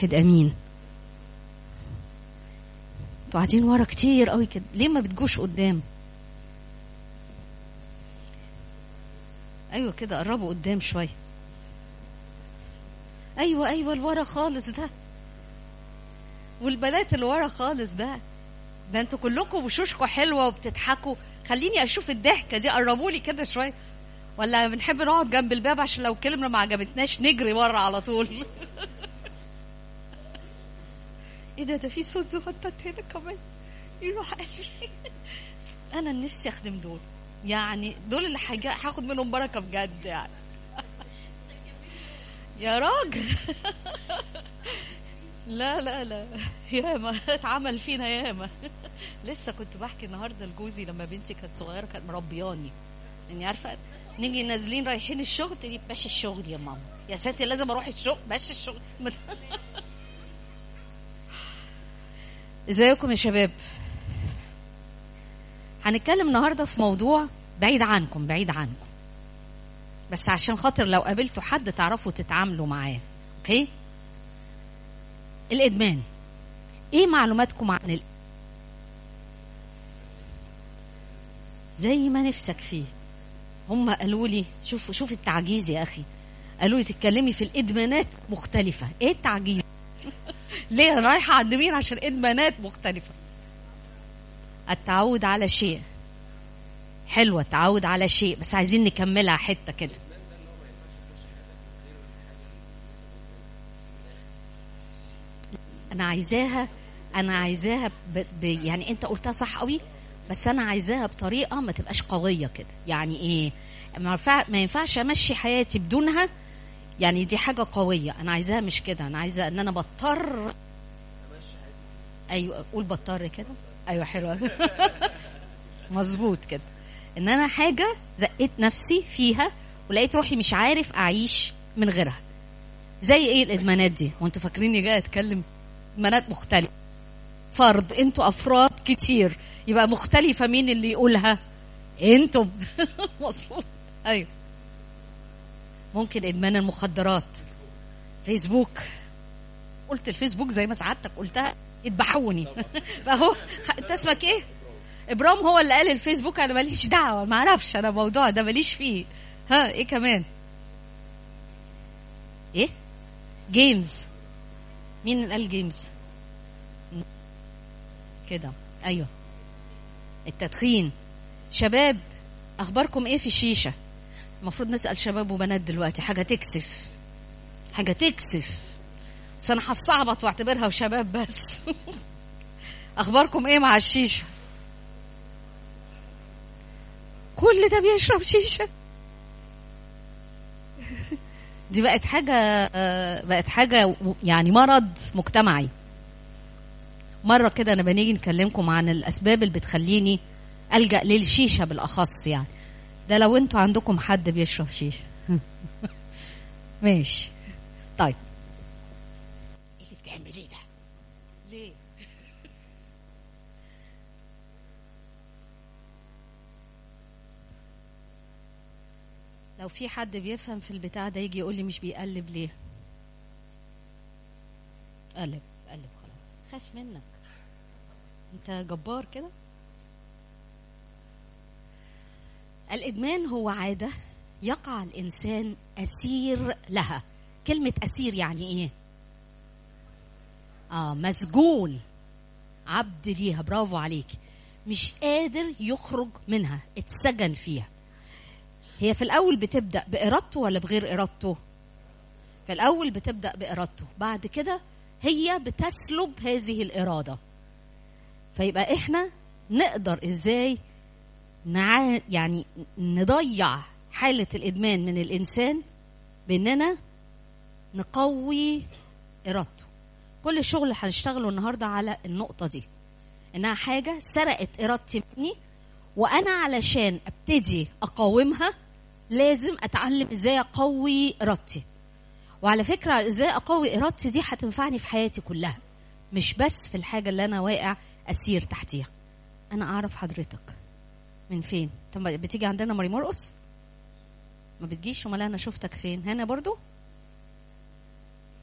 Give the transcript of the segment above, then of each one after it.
كده امين انتوا قاعدين ورا كتير قوي كده ليه ما بتجوش قدام ايوه كده قربوا قدام شويه ايوه ايوه الورا خالص ده والبنات اللي ورا خالص ده ده انتوا كلكم وشوشكم حلوه وبتضحكوا خليني اشوف الضحكه دي قربوا لي كده شويه ولا بنحب نقعد جنب الباب عشان لو كلمه ما عجبتناش نجري ورا على طول ايه ده ده في صوت زغطت هنا كمان يروح قلبي انا نفسي اخدم دول يعني دول اللي حاجة هاخد منهم بركه بجد يعني يا راجل لا لا لا ياما اتعمل فينا ياما لسه كنت بحكي النهارده لجوزي لما بنتي كانت صغيره كانت مربياني اني عارفه نيجي نازلين رايحين الشغل تقولي باش الشغل يا ماما يا ساتر لازم اروح الشغل باش الشغل ازيكم يا شباب هنتكلم النهارده في موضوع بعيد عنكم بعيد عنكم بس عشان خاطر لو قابلتوا حد تعرفوا تتعاملوا معاه اوكي الادمان ايه معلوماتكم عن ال... زي ما نفسك فيه هم قالوا لي شوف شوف التعجيز يا اخي قالوا لي تتكلمي في الادمانات مختلفه ايه التعجيز ليه انا رايحه عند مين عشان ادمانات مختلفه التعود على شيء حلوة التعود على شيء بس عايزين نكملها حتة كده أنا عايزاها أنا عايزاها ب... ب... يعني أنت قلتها صح قوي بس أنا عايزاها بطريقة ما تبقاش قوية كده يعني إيه ما, ينفع... ما ينفعش أمشي حياتي بدونها يعني دي حاجة قوية أنا عايزاها مش كده أنا عايزة إن أنا بضطر أيوة قول بضطر كده أيوة حلوة مظبوط كده ان انا حاجه زقيت نفسي فيها ولقيت روحي مش عارف اعيش من غيرها زي ايه الادمانات دي وانتوا فاكريني جاي اتكلم ادمانات مختلفه فرد انتوا افراد كتير يبقى مختلفه مين اللي يقولها انتم مظبوط ايوه ممكن ادمان المخدرات فيسبوك قلت الفيسبوك زي ما سعادتك قلتها يذبحوني فهو انت اسمك ايه ابرام هو اللي قال الفيسبوك انا ماليش دعوه ما اعرفش انا الموضوع ده ماليش فيه ها ايه كمان ايه جيمز مين اللي قال جيمز كده ايوه التدخين شباب اخباركم ايه في الشيشه المفروض نسال شباب وبنات دلوقتي حاجه تكسف حاجه تكسف بس انا هستعبط واعتبرها وشباب بس اخباركم ايه مع الشيشه كل ده بيشرب شيشه دي بقت حاجه بقت حاجه يعني مرض مجتمعي مره كده انا بنيجي نكلمكم عن الاسباب اللي بتخليني الجا للشيشه بالاخص يعني ده لو انتوا عندكم حد بيشرب شيشه ماشي طيب ايه اللي بتعمليه ده ليه لو في حد بيفهم في البتاع ده يجي يقول لي مش بيقلب ليه قلب قلب خلاص خاف منك انت جبار كده الادمان هو عاده يقع الانسان اسير لها كلمه اسير يعني ايه اه مسجون عبد ليها برافو عليك مش قادر يخرج منها اتسجن فيها هي في الأول بتبدأ بإرادته ولا بغير إرادته؟ في الأول بتبدأ بإرادته بعد كده هي بتسلب هذه الإرادة فيبقى إحنا نقدر إزاي نع... يعني نضيع حالة الإدمان من الإنسان بإننا نقوي إرادته كل الشغل اللي هنشتغله النهارده على النقطة دي إنها حاجة سرقت إرادتي مني وأنا علشان أبتدي أقاومها لازم اتعلم ازاي اقوي ارادتي وعلى فكره ازاي اقوي ارادتي دي هتنفعني في حياتي كلها مش بس في الحاجه اللي انا واقع اسير تحتيها انا اعرف حضرتك من فين طب بتيجي عندنا ماري مرقص ما بتجيش امال انا شفتك فين هنا برضو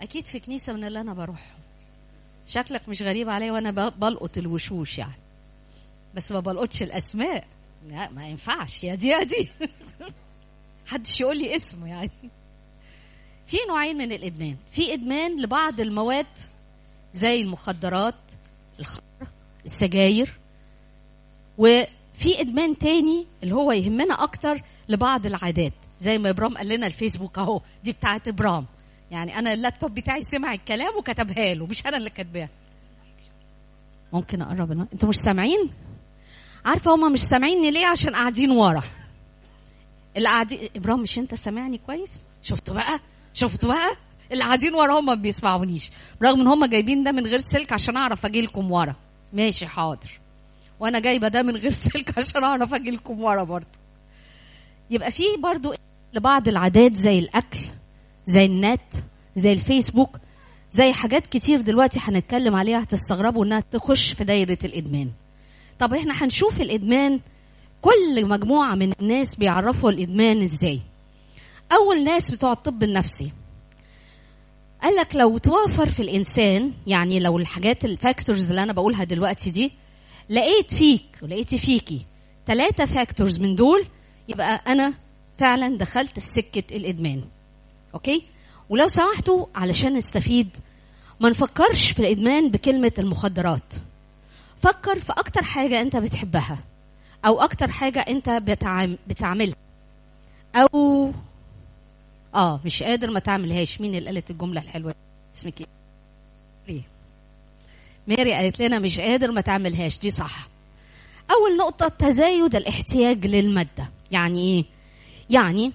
اكيد في كنيسه من اللي انا بروحهم شكلك مش غريب عليا وانا ب- بلقط الوشوش يعني بس ما بلقطش الاسماء لا ما ينفعش يا دي يا دي حدش يقول لي اسمه يعني في نوعين من الادمان في ادمان لبعض المواد زي المخدرات الخمر السجاير وفي ادمان تاني اللي هو يهمنا اكتر لبعض العادات زي ما ابرام قال لنا الفيسبوك اهو دي بتاعت ابرام يعني انا اللابتوب بتاعي سمع الكلام وكتبها له مش انا اللي كاتباها ممكن اقرب الم... انتوا مش سامعين عارفه هما مش سامعيني ليه عشان قاعدين ورا اللي قاعدين ابرام مش انت سامعني كويس شفتوا بقى شفتوا بقى اللي قاعدين ورا هم ما بيسمعونيش رغم ان هم جايبين ده من غير سلك عشان اعرف اجي لكم ورا ماشي حاضر وانا جايبه ده من غير سلك عشان اعرف اجي لكم ورا برضه يبقى في برضه لبعض العادات زي الاكل زي النت زي الفيسبوك زي حاجات كتير دلوقتي هنتكلم عليها هتستغربوا انها تخش في دايره الادمان طب احنا هنشوف الادمان كل مجموعه من الناس بيعرفوا الادمان ازاي اول ناس بتوع الطب النفسي قال لك لو توافر في الانسان يعني لو الحاجات الفاكتورز اللي انا بقولها دلوقتي دي لقيت فيك ولقيتي فيكي ثلاثة فاكتورز من دول يبقى انا فعلا دخلت في سكة الادمان اوكي ولو سمحتوا علشان نستفيد ما نفكرش في الادمان بكلمة المخدرات فكر في اكتر حاجة انت بتحبها او اكتر حاجة انت بتعم... بتعملها او اه مش قادر ما تعملهاش مين اللي قالت الجمله الحلوه دي؟ اسمك ايه ماري ماري قالت لنا مش قادر ما تعملهاش دي صح اول نقطه تزايد الاحتياج للماده يعني ايه يعني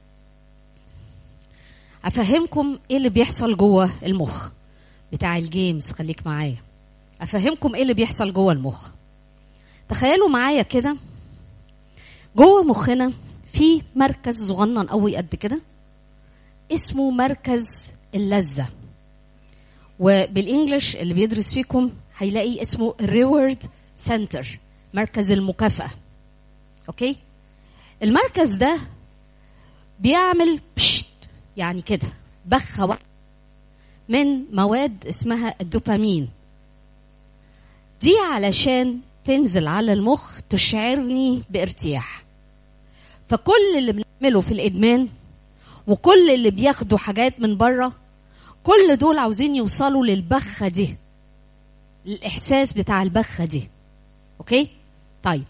افهمكم ايه اللي بيحصل جوه المخ بتاع الجيمز خليك معايا افهمكم ايه اللي بيحصل جوه المخ تخيلوا معايا كده جوه مخنا في مركز صغنن قوي قد كده اسمه مركز اللذة وبالانجلش اللي بيدرس فيكم هيلاقي اسمه ريورد سنتر مركز المكافأة اوكي المركز ده بيعمل بشت يعني كده بخة واحدة من مواد اسمها الدوبامين دي علشان تنزل على المخ تشعرني بارتياح فكل اللي بنعمله في الادمان وكل اللي بياخدوا حاجات من بره كل دول عاوزين يوصلوا للبخه دي الاحساس بتاع البخه دي اوكي طيب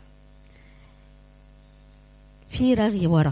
في رغي ورا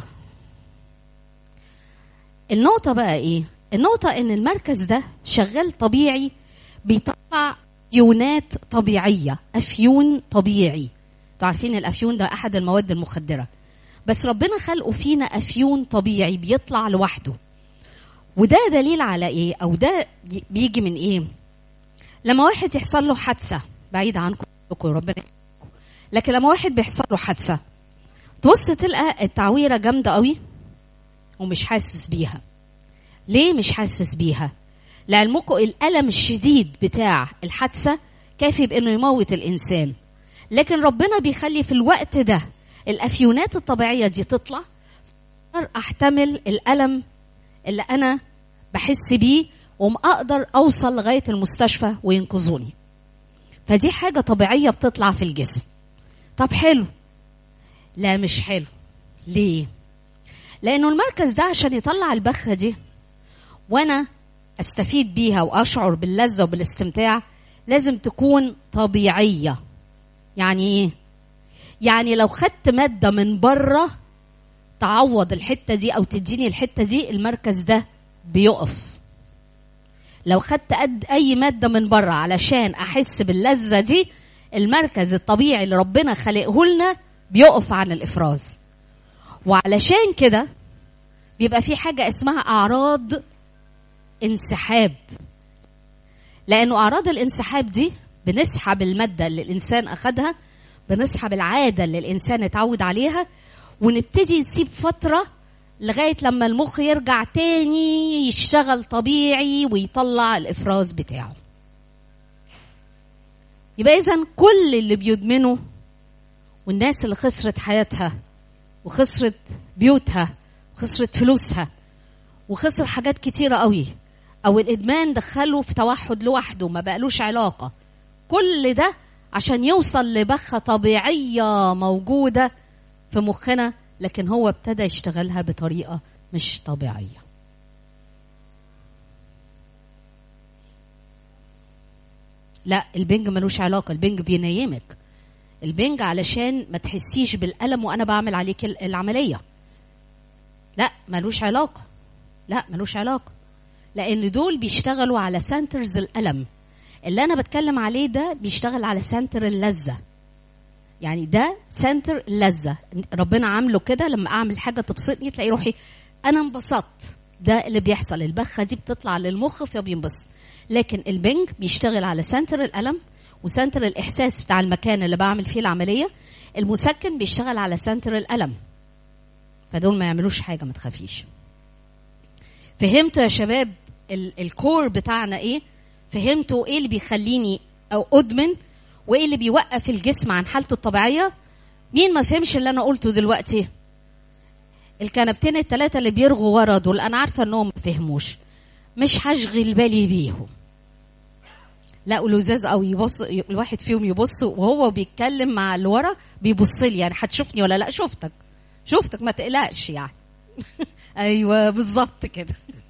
النقطه بقى ايه النقطه ان المركز ده شغال طبيعي بيطلع افيونات طبيعيه افيون طبيعي انتوا عارفين الافيون ده احد المواد المخدره بس ربنا خلقه فينا افيون طبيعي بيطلع لوحده وده دليل على ايه او ده بيجي من ايه لما واحد يحصل له حادثه بعيد عنكم ربنا يحفظكم. لكن لما واحد بيحصل له حادثه تبص تلقى التعويره جامده قوي ومش حاسس بيها ليه مش حاسس بيها لعلمكم الالم الشديد بتاع الحادثه كافي بانه يموت الانسان لكن ربنا بيخلي في الوقت ده الافيونات الطبيعيه دي تطلع اقدر احتمل الالم اللي انا بحس بيه وما اقدر اوصل لغايه المستشفى وينقذوني فدي حاجه طبيعيه بتطلع في الجسم طب حلو لا مش حلو ليه لانه المركز ده عشان يطلع البخه دي وانا استفيد بيها واشعر باللذه وبالاستمتاع لازم تكون طبيعيه يعني ايه يعني لو خدت ماده من بره تعوض الحته دي او تديني الحته دي المركز ده بيقف لو خدت قد اي ماده من بره علشان احس باللذه دي المركز الطبيعي اللي ربنا خلقه لنا بيقف عن الافراز وعلشان كده بيبقى في حاجه اسمها اعراض انسحاب لانه اعراض الانسحاب دي بنسحب الماده اللي الانسان اخدها بنسحب العاده اللي الانسان اتعود عليها ونبتدي نسيب فتره لغايه لما المخ يرجع تاني يشتغل طبيعي ويطلع الافراز بتاعه يبقى اذا كل اللي بيدمنوا والناس اللي خسرت حياتها وخسرت بيوتها وخسرت فلوسها وخسر حاجات كتيرة قوي او الادمان دخله في توحد لوحده ما بقالوش علاقه كل ده عشان يوصل لبخه طبيعيه موجوده في مخنا لكن هو ابتدى يشتغلها بطريقه مش طبيعيه لا البنج ملوش علاقه البنج بينيمك البنج علشان ما تحسيش بالالم وانا بعمل عليك العمليه لا ملوش علاقه لا ملوش علاقه لان دول بيشتغلوا على سنترز الالم اللي انا بتكلم عليه ده بيشتغل على سنتر اللذه يعني ده سنتر اللذه ربنا عامله كده لما اعمل حاجه تبسطني تلاقي روحي انا انبسطت ده اللي بيحصل البخه دي بتطلع للمخ فبينبسط لكن البنج بيشتغل على سنتر الالم وسنتر الاحساس بتاع المكان اللي بعمل فيه العمليه المسكن بيشتغل على سنتر الالم فدول ما يعملوش حاجه ما تخافيش فهمتوا يا شباب الكور بتاعنا ايه فهمتوا ايه اللي بيخليني او ادمن وايه اللي بيوقف الجسم عن حالته الطبيعيه مين ما فهمش اللي انا قلته دلوقتي الكنبتين الثلاثه اللي بيرغوا ورا دول انا عارفه انهم ما فهموش مش هشغل بالي بيهم لا ولزاز او يبص الواحد فيهم يبص وهو بيتكلم مع اللي ورا بيبص لي يعني هتشوفني ولا لا شفتك شفتك ما تقلقش يعني ايوه بالظبط كده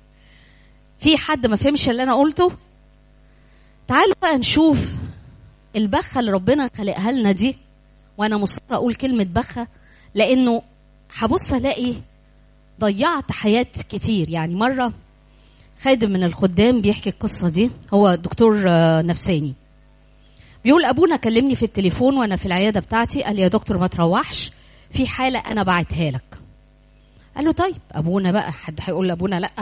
في حد ما فهمش اللي انا قلته تعالوا بقى نشوف البخه اللي ربنا خلقها لنا دي وانا مصره اقول كلمه بخه لانه هبص الاقي ضيعت حياه كتير يعني مره خادم من الخدام بيحكي القصه دي هو دكتور نفساني بيقول ابونا كلمني في التليفون وانا في العياده بتاعتي قال لي يا دكتور ما تروحش في حاله انا بعتها لك قال له طيب ابونا بقى حد هيقول لابونا لا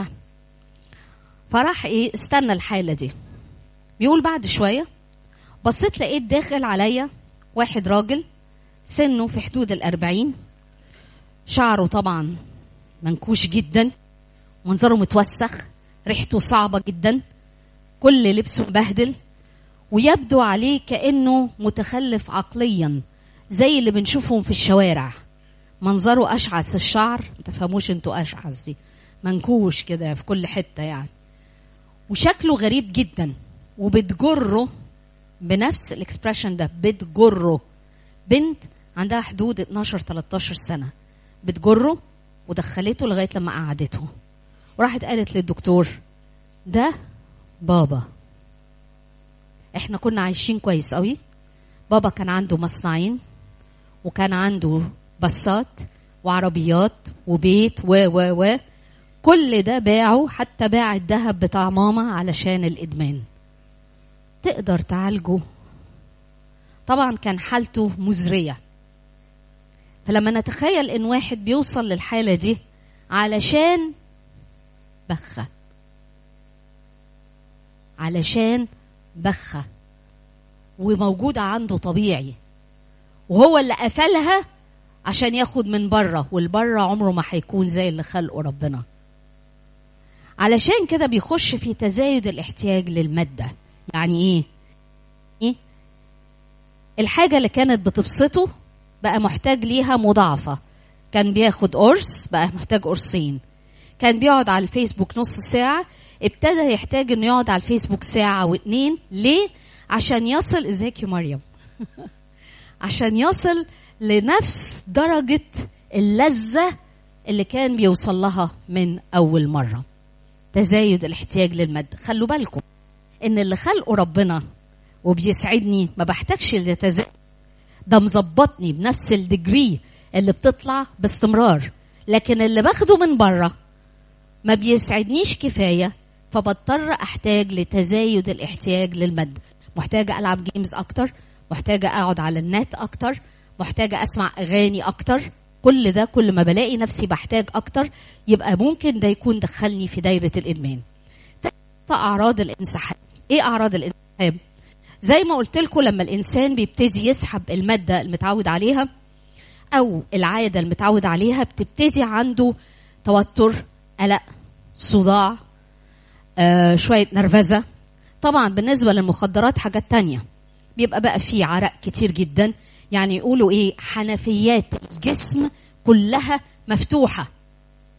فراح ايه استنى الحاله دي بيقول بعد شويه بصيت لقيت داخل عليا واحد راجل سنه في حدود الأربعين شعره طبعا منكوش جدا منظره متوسخ ريحته صعبة جدا كل لبسه مبهدل ويبدو عليه كأنه متخلف عقليا زي اللي بنشوفهم في الشوارع منظره أشعث الشعر ما تفهموش انتوا أشعث دي منكوش كده في كل حتة يعني وشكله غريب جدا وبتجره بنفس الاكسبريشن ده بتجره بنت عندها حدود 12 13 سنه بتجره ودخلته لغايه لما قعدته وراحت قالت للدكتور ده بابا احنا كنا عايشين كويس قوي بابا كان عنده مصنعين وكان عنده بصات وعربيات وبيت و و و كل ده باعه حتى باع الذهب بتاع ماما علشان الادمان تقدر تعالجه طبعا كان حالته مزريه فلما نتخيل ان واحد بيوصل للحاله دي علشان بخه علشان بخه وموجوده عنده طبيعي وهو اللي قفلها عشان ياخد من بره والبره عمره ما هيكون زي اللي خلقه ربنا علشان كده بيخش في تزايد الاحتياج للماده يعني ايه ايه الحاجه اللي كانت بتبسطه بقى محتاج ليها مضاعفه كان بياخد قرص بقى محتاج قرصين كان بيقعد على الفيسبوك نص ساعه ابتدى يحتاج انه يقعد على الفيسبوك ساعه واتنين ليه عشان يصل ازيك يا مريم عشان يصل لنفس درجه اللذه اللي كان بيوصل لها من اول مره تزايد الاحتياج للماده خلوا بالكم ان اللي خلقه ربنا وبيسعدني ما بحتاجش لتزايد ده مظبطني بنفس الدجري اللي بتطلع باستمرار لكن اللي باخده من بره ما بيسعدنيش كفايه فبضطر احتاج لتزايد الاحتياج للماده محتاجه العب جيمز اكتر محتاجه اقعد على النت اكتر محتاجه اسمع اغاني اكتر كل ده كل ما بلاقي نفسي بحتاج اكتر يبقى ممكن ده يكون دخلني في دايره الادمان اعراض الانسحاب ايه اعراض الانسحاب زي ما قلت لكم لما الانسان بيبتدي يسحب الماده المتعود عليها او العاده المتعود عليها بتبتدي عنده توتر قلق صداع آه شويه نرفزه طبعا بالنسبه للمخدرات حاجات تانية بيبقى بقى فيه عرق كتير جدا يعني يقولوا ايه حنفيات الجسم كلها مفتوحه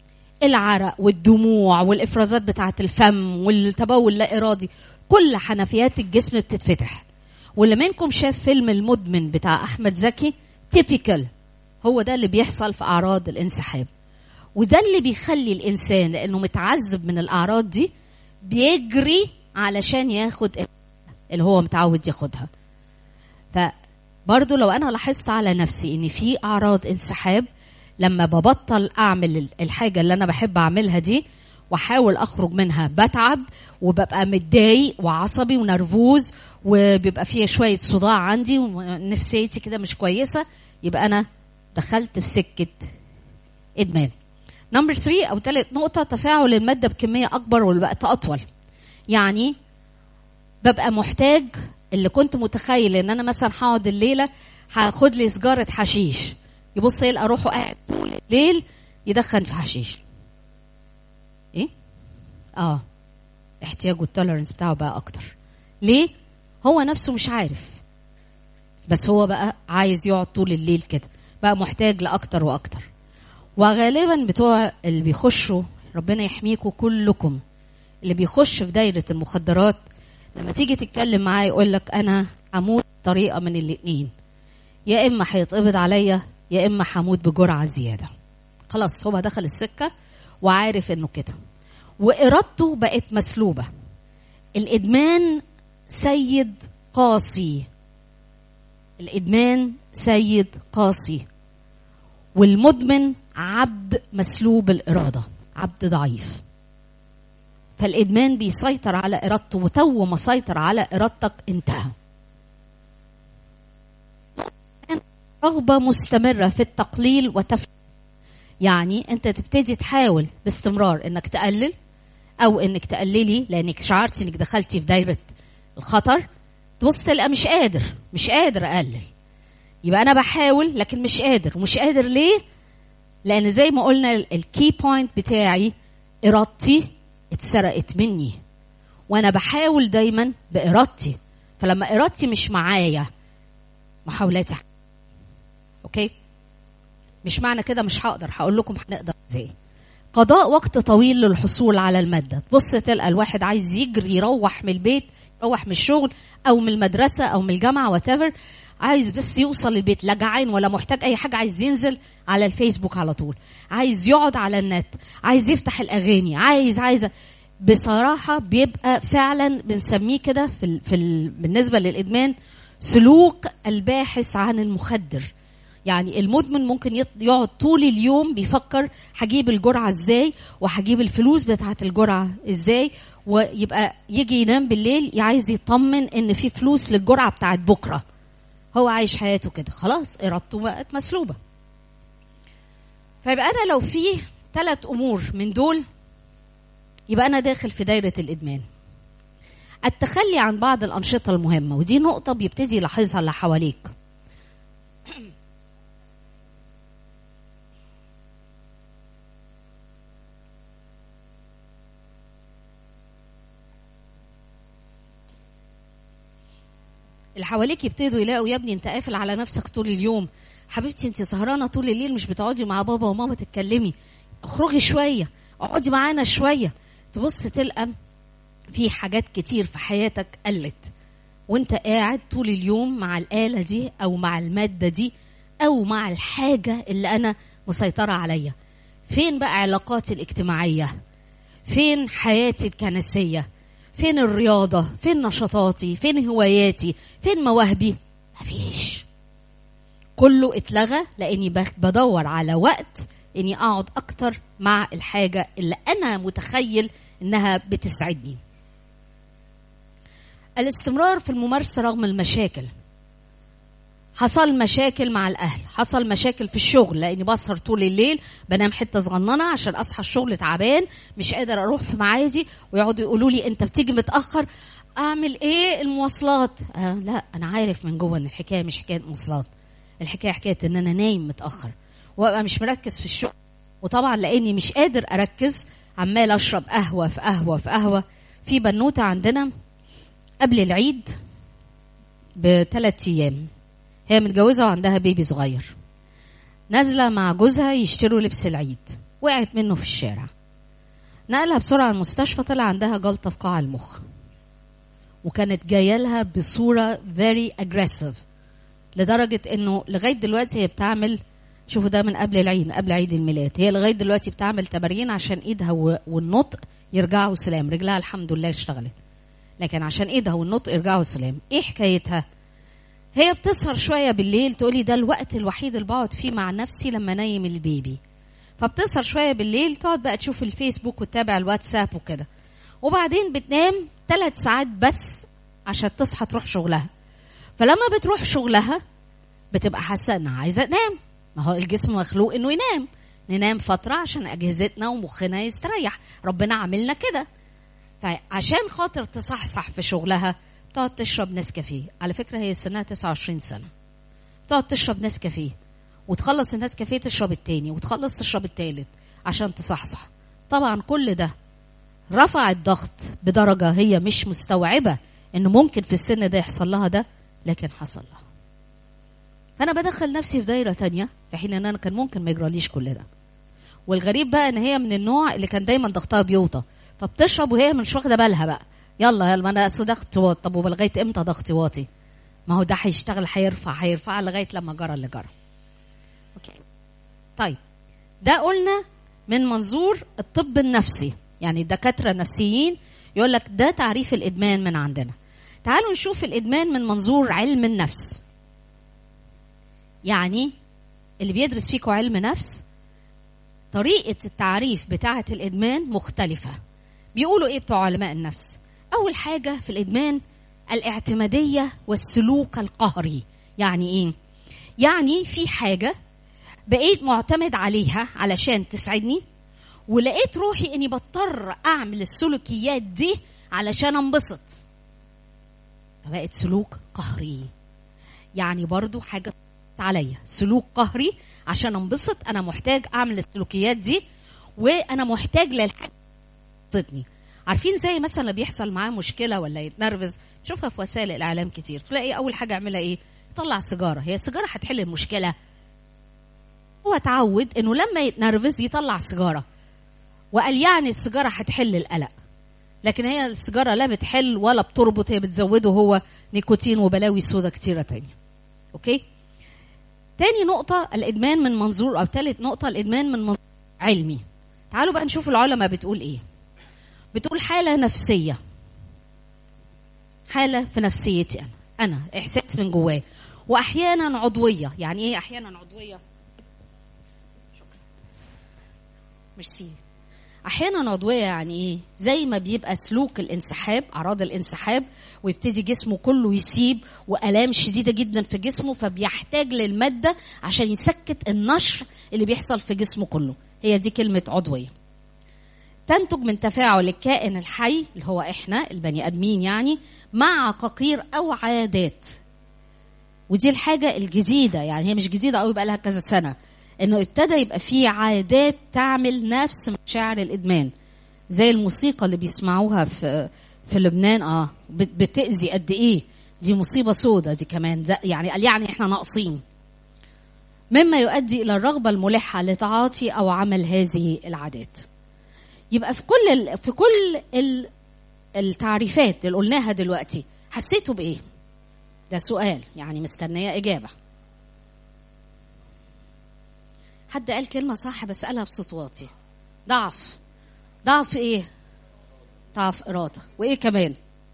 العرق والدموع والافرازات بتاعه الفم والتبول اللا ارادي كل حنفيات الجسم بتتفتح واللي منكم شاف فيلم المدمن بتاع احمد زكي تيبيكال هو ده اللي بيحصل في اعراض الانسحاب وده اللي بيخلي الانسان لانه متعذب من الاعراض دي بيجري علشان ياخد اللي هو متعود ياخدها فبرضه لو انا لاحظت على نفسي ان في اعراض انسحاب لما ببطل اعمل الحاجه اللي انا بحب اعملها دي واحاول اخرج منها بتعب وببقى متضايق وعصبي ونرفوز وبيبقى فيها شويه صداع عندي ونفسيتي كده مش كويسه يبقى انا دخلت في سكه ادمان نمبر 3 او ثالث نقطه تفاعل الماده بكميه اكبر والوقت اطول يعني ببقى محتاج اللي كنت متخيل ان انا مثلا هقعد الليله هاخد لي سجاره حشيش يبص يلقى روحه قاعد طول الليل يدخن في حشيش ايه اه احتياجه التولرنس بتاعه بقى اكتر ليه هو نفسه مش عارف بس هو بقى عايز يقعد طول الليل كده بقى محتاج لاكتر واكتر وغالبا بتوع اللي بيخشوا ربنا يحميكم كلكم اللي بيخش في دايره المخدرات لما تيجي تتكلم معاه يقول لك انا هموت طريقه من الاتنين يا اما هيتقبض عليا يا اما هموت بجرعه زياده خلاص هو دخل السكه وعارف انه كده وارادته بقت مسلوبه الادمان سيد قاسي الادمان سيد قاسي والمدمن عبد مسلوب الاراده عبد ضعيف فالادمان بيسيطر على ارادته وتو ما سيطر على ارادتك انتهى رغبه مستمره في التقليل وتف يعني انت تبتدي تحاول باستمرار انك تقلل او انك تقللي لانك شعرتي انك دخلتي في دايره الخطر تبص تلقى مش قادر مش قادر اقلل يبقى انا بحاول لكن مش قادر ومش قادر ليه لان زي ما قلنا الكي بوينت بتاعي ارادتي اتسرقت مني وانا بحاول دايما بارادتي فلما ارادتي مش معايا محاولاتي اوكي مش معنى كده مش هقدر هقول لكم هنقدر ازاي قضاء وقت طويل للحصول على المادة تبص تلقى الواحد عايز يجري يروح من البيت يروح من الشغل أو من المدرسة أو من الجامعة واتيفر عايز بس يوصل البيت لا جعان ولا محتاج أي حاجة عايز ينزل على الفيسبوك على طول عايز يقعد على النت عايز يفتح الأغاني عايز عايز بصراحة بيبقى فعلا بنسميه كده في, ال... في ال... بالنسبة للإدمان سلوك الباحث عن المخدر يعني المدمن ممكن يقعد طول اليوم بيفكر هجيب الجرعه ازاي وهجيب الفلوس بتاعه الجرعه ازاي ويبقى يجي ينام بالليل عايز يطمن ان في فلوس للجرعه بتاعه بكره هو عايش حياته كده خلاص ارادته بقت مسلوبه فيبقى انا لو في ثلاث امور من دول يبقى انا داخل في دايره الادمان التخلي عن بعض الانشطه المهمه ودي نقطه بيبتدي يلاحظها اللي حواليك اللي حواليك يبتدوا يلاقوا يا ابني انت قافل على نفسك طول اليوم حبيبتي انت سهرانه طول الليل مش بتقعدي مع بابا وماما تتكلمي اخرجي شويه اقعدي معانا شويه تبص تلقى في حاجات كتير في حياتك قلت وانت قاعد طول اليوم مع الآلة دي أو مع المادة دي أو مع الحاجة اللي أنا مسيطرة عليا فين بقى علاقاتي الاجتماعية فين حياتي الكنسية فين الرياضة فين نشاطاتي فين هواياتي فين مواهبي مفيش كله اتلغى لاني بدور على وقت اني اقعد اكتر مع الحاجة اللي انا متخيل انها بتسعدني الاستمرار في الممارسة رغم المشاكل حصل مشاكل مع الاهل حصل مشاكل في الشغل لاني بسهر طول الليل بنام حته صغننه عشان اصحى الشغل تعبان مش قادر اروح في ميعادي ويقعدوا يقولوا لي انت بتيجي متاخر اعمل ايه المواصلات آه لا انا عارف من جوه ان الحكايه مش حكايه مواصلات الحكايه حكايه ان انا نايم متاخر وابقى مش مركز في الشغل وطبعا لاني مش قادر اركز عمال اشرب قهوه في قهوه في قهوه في بنوته عندنا قبل العيد بثلاث ايام هي متجوزه وعندها بيبي صغير نازله مع جوزها يشتروا لبس العيد وقعت منه في الشارع نقلها بسرعه المستشفى طلع عندها جلطه في قاع المخ وكانت جايه لها بصوره فيري اجريسيف لدرجه انه لغايه دلوقتي هي بتعمل شوفوا ده من قبل العيد قبل عيد الميلاد هي لغايه دلوقتي بتعمل تمارين عشان ايدها والنطق يرجعوا سلام رجلها الحمد لله اشتغلت لكن عشان ايدها والنطق يرجعوا سلام ايه حكايتها هي بتسهر شويه بالليل تقولي ده الوقت الوحيد اللي بقعد فيه مع نفسي لما نايم البيبي فبتسهر شويه بالليل تقعد بقى تشوف الفيسبوك وتتابع الواتساب وكده وبعدين بتنام ثلاث ساعات بس عشان تصحى تروح شغلها فلما بتروح شغلها بتبقى حاسه انها عايزه تنام ما هو الجسم مخلوق انه ينام ننام فتره عشان اجهزتنا ومخنا يستريح ربنا عاملنا كده فعشان خاطر تصحصح في شغلها تقعد تشرب نسكافيه على فكره هي سنها 29 سنه تقعد تشرب نسكافيه وتخلص النسكافيه تشرب التاني وتخلص تشرب التالت عشان تصحصح طبعا كل ده رفع الضغط بدرجة هي مش مستوعبة إنه ممكن في السن ده يحصل لها ده لكن حصل لها فأنا بدخل نفسي في دايرة تانية في حين إن أنا كان ممكن ما يجراليش كل ده والغريب بقى إن هي من النوع اللي كان دايما ضغطها بيوطى فبتشرب وهي مش واخدة بالها بقى يلا يلا ما أنا أصل ضغط واطي طب ولغاية إمتى ضغطي واطي؟ ما هو ده هيشتغل هيرفع هيرفع لغاية لما جرى اللي جرى أوكي طيب ده قلنا من منظور الطب النفسي يعني الدكاتره النفسيين يقول لك ده تعريف الادمان من عندنا تعالوا نشوف الادمان من منظور علم النفس يعني اللي بيدرس فيكم علم نفس طريقه التعريف بتاعه الادمان مختلفه بيقولوا ايه بتوع علماء النفس اول حاجه في الادمان الاعتماديه والسلوك القهري يعني ايه يعني في حاجه بقيت معتمد عليها علشان تسعدني ولقيت روحي اني بضطر اعمل السلوكيات دي علشان انبسط فبقت سلوك قهري يعني برضو حاجه عليا سلوك قهري عشان انبسط انا محتاج اعمل السلوكيات دي وانا محتاج للحاجه تبسطني عارفين زي مثلا اللي بيحصل معاه مشكله ولا يتنرفز شوفها في وسائل الاعلام كتير تلاقي اول حاجه اعملها ايه يطلع سيجاره هي السيجاره هتحل المشكله هو اتعود انه لما يتنرفز يطلع سيجاره وقال يعني السيجاره هتحل القلق لكن هي السيجاره لا بتحل ولا بتربط هي بتزوده هو نيكوتين وبلاوي سودا كتيره تانية اوكي تاني نقطة الإدمان من منظور أو تالت نقطة الإدمان من منظور علمي تعالوا بقى نشوف العلماء بتقول إيه بتقول حالة نفسية حالة في نفسيتي أنا أنا إحساس من جوايا وأحيانا عضوية يعني إيه أحيانا عضوية شكرا ميرسي احيانا عضويه يعني ايه زي ما بيبقى سلوك الانسحاب اعراض الانسحاب ويبتدي جسمه كله يسيب والام شديده جدا في جسمه فبيحتاج للماده عشان يسكت النشر اللي بيحصل في جسمه كله هي دي كلمه عضويه تنتج من تفاعل الكائن الحي اللي هو احنا البني ادمين يعني مع عقاقير او عادات ودي الحاجه الجديده يعني هي مش جديده قوي بقى لها كذا سنه انه ابتدى يبقى فيه عادات تعمل نفس مشاعر الادمان زي الموسيقى اللي بيسمعوها في في لبنان اه بتاذي قد ايه دي مصيبه سودة دي كمان ده يعني قال يعني احنا ناقصين مما يؤدي الى الرغبه الملحه لتعاطي او عمل هذه العادات يبقى في كل ال في كل ال التعريفات اللي قلناها دلوقتي حسيتوا بايه ده سؤال يعني مستنيه اجابه حد قال كلمة صح بس قالها بصوت واطي ضعف ضعف ايه ضعف إرادة وايه كمان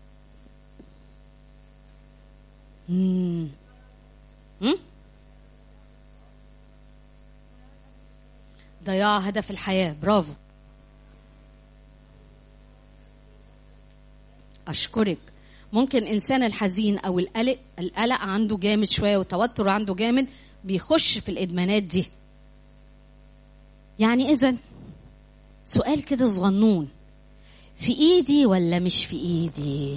مم. مم؟ ضياع هدف الحياة برافو أشكرك ممكن إنسان الحزين أو القلق القلق عنده جامد شوية والتوتر عنده جامد بيخش في الإدمانات دي يعني اذا سؤال كده صغنون في ايدي ولا مش في ايدي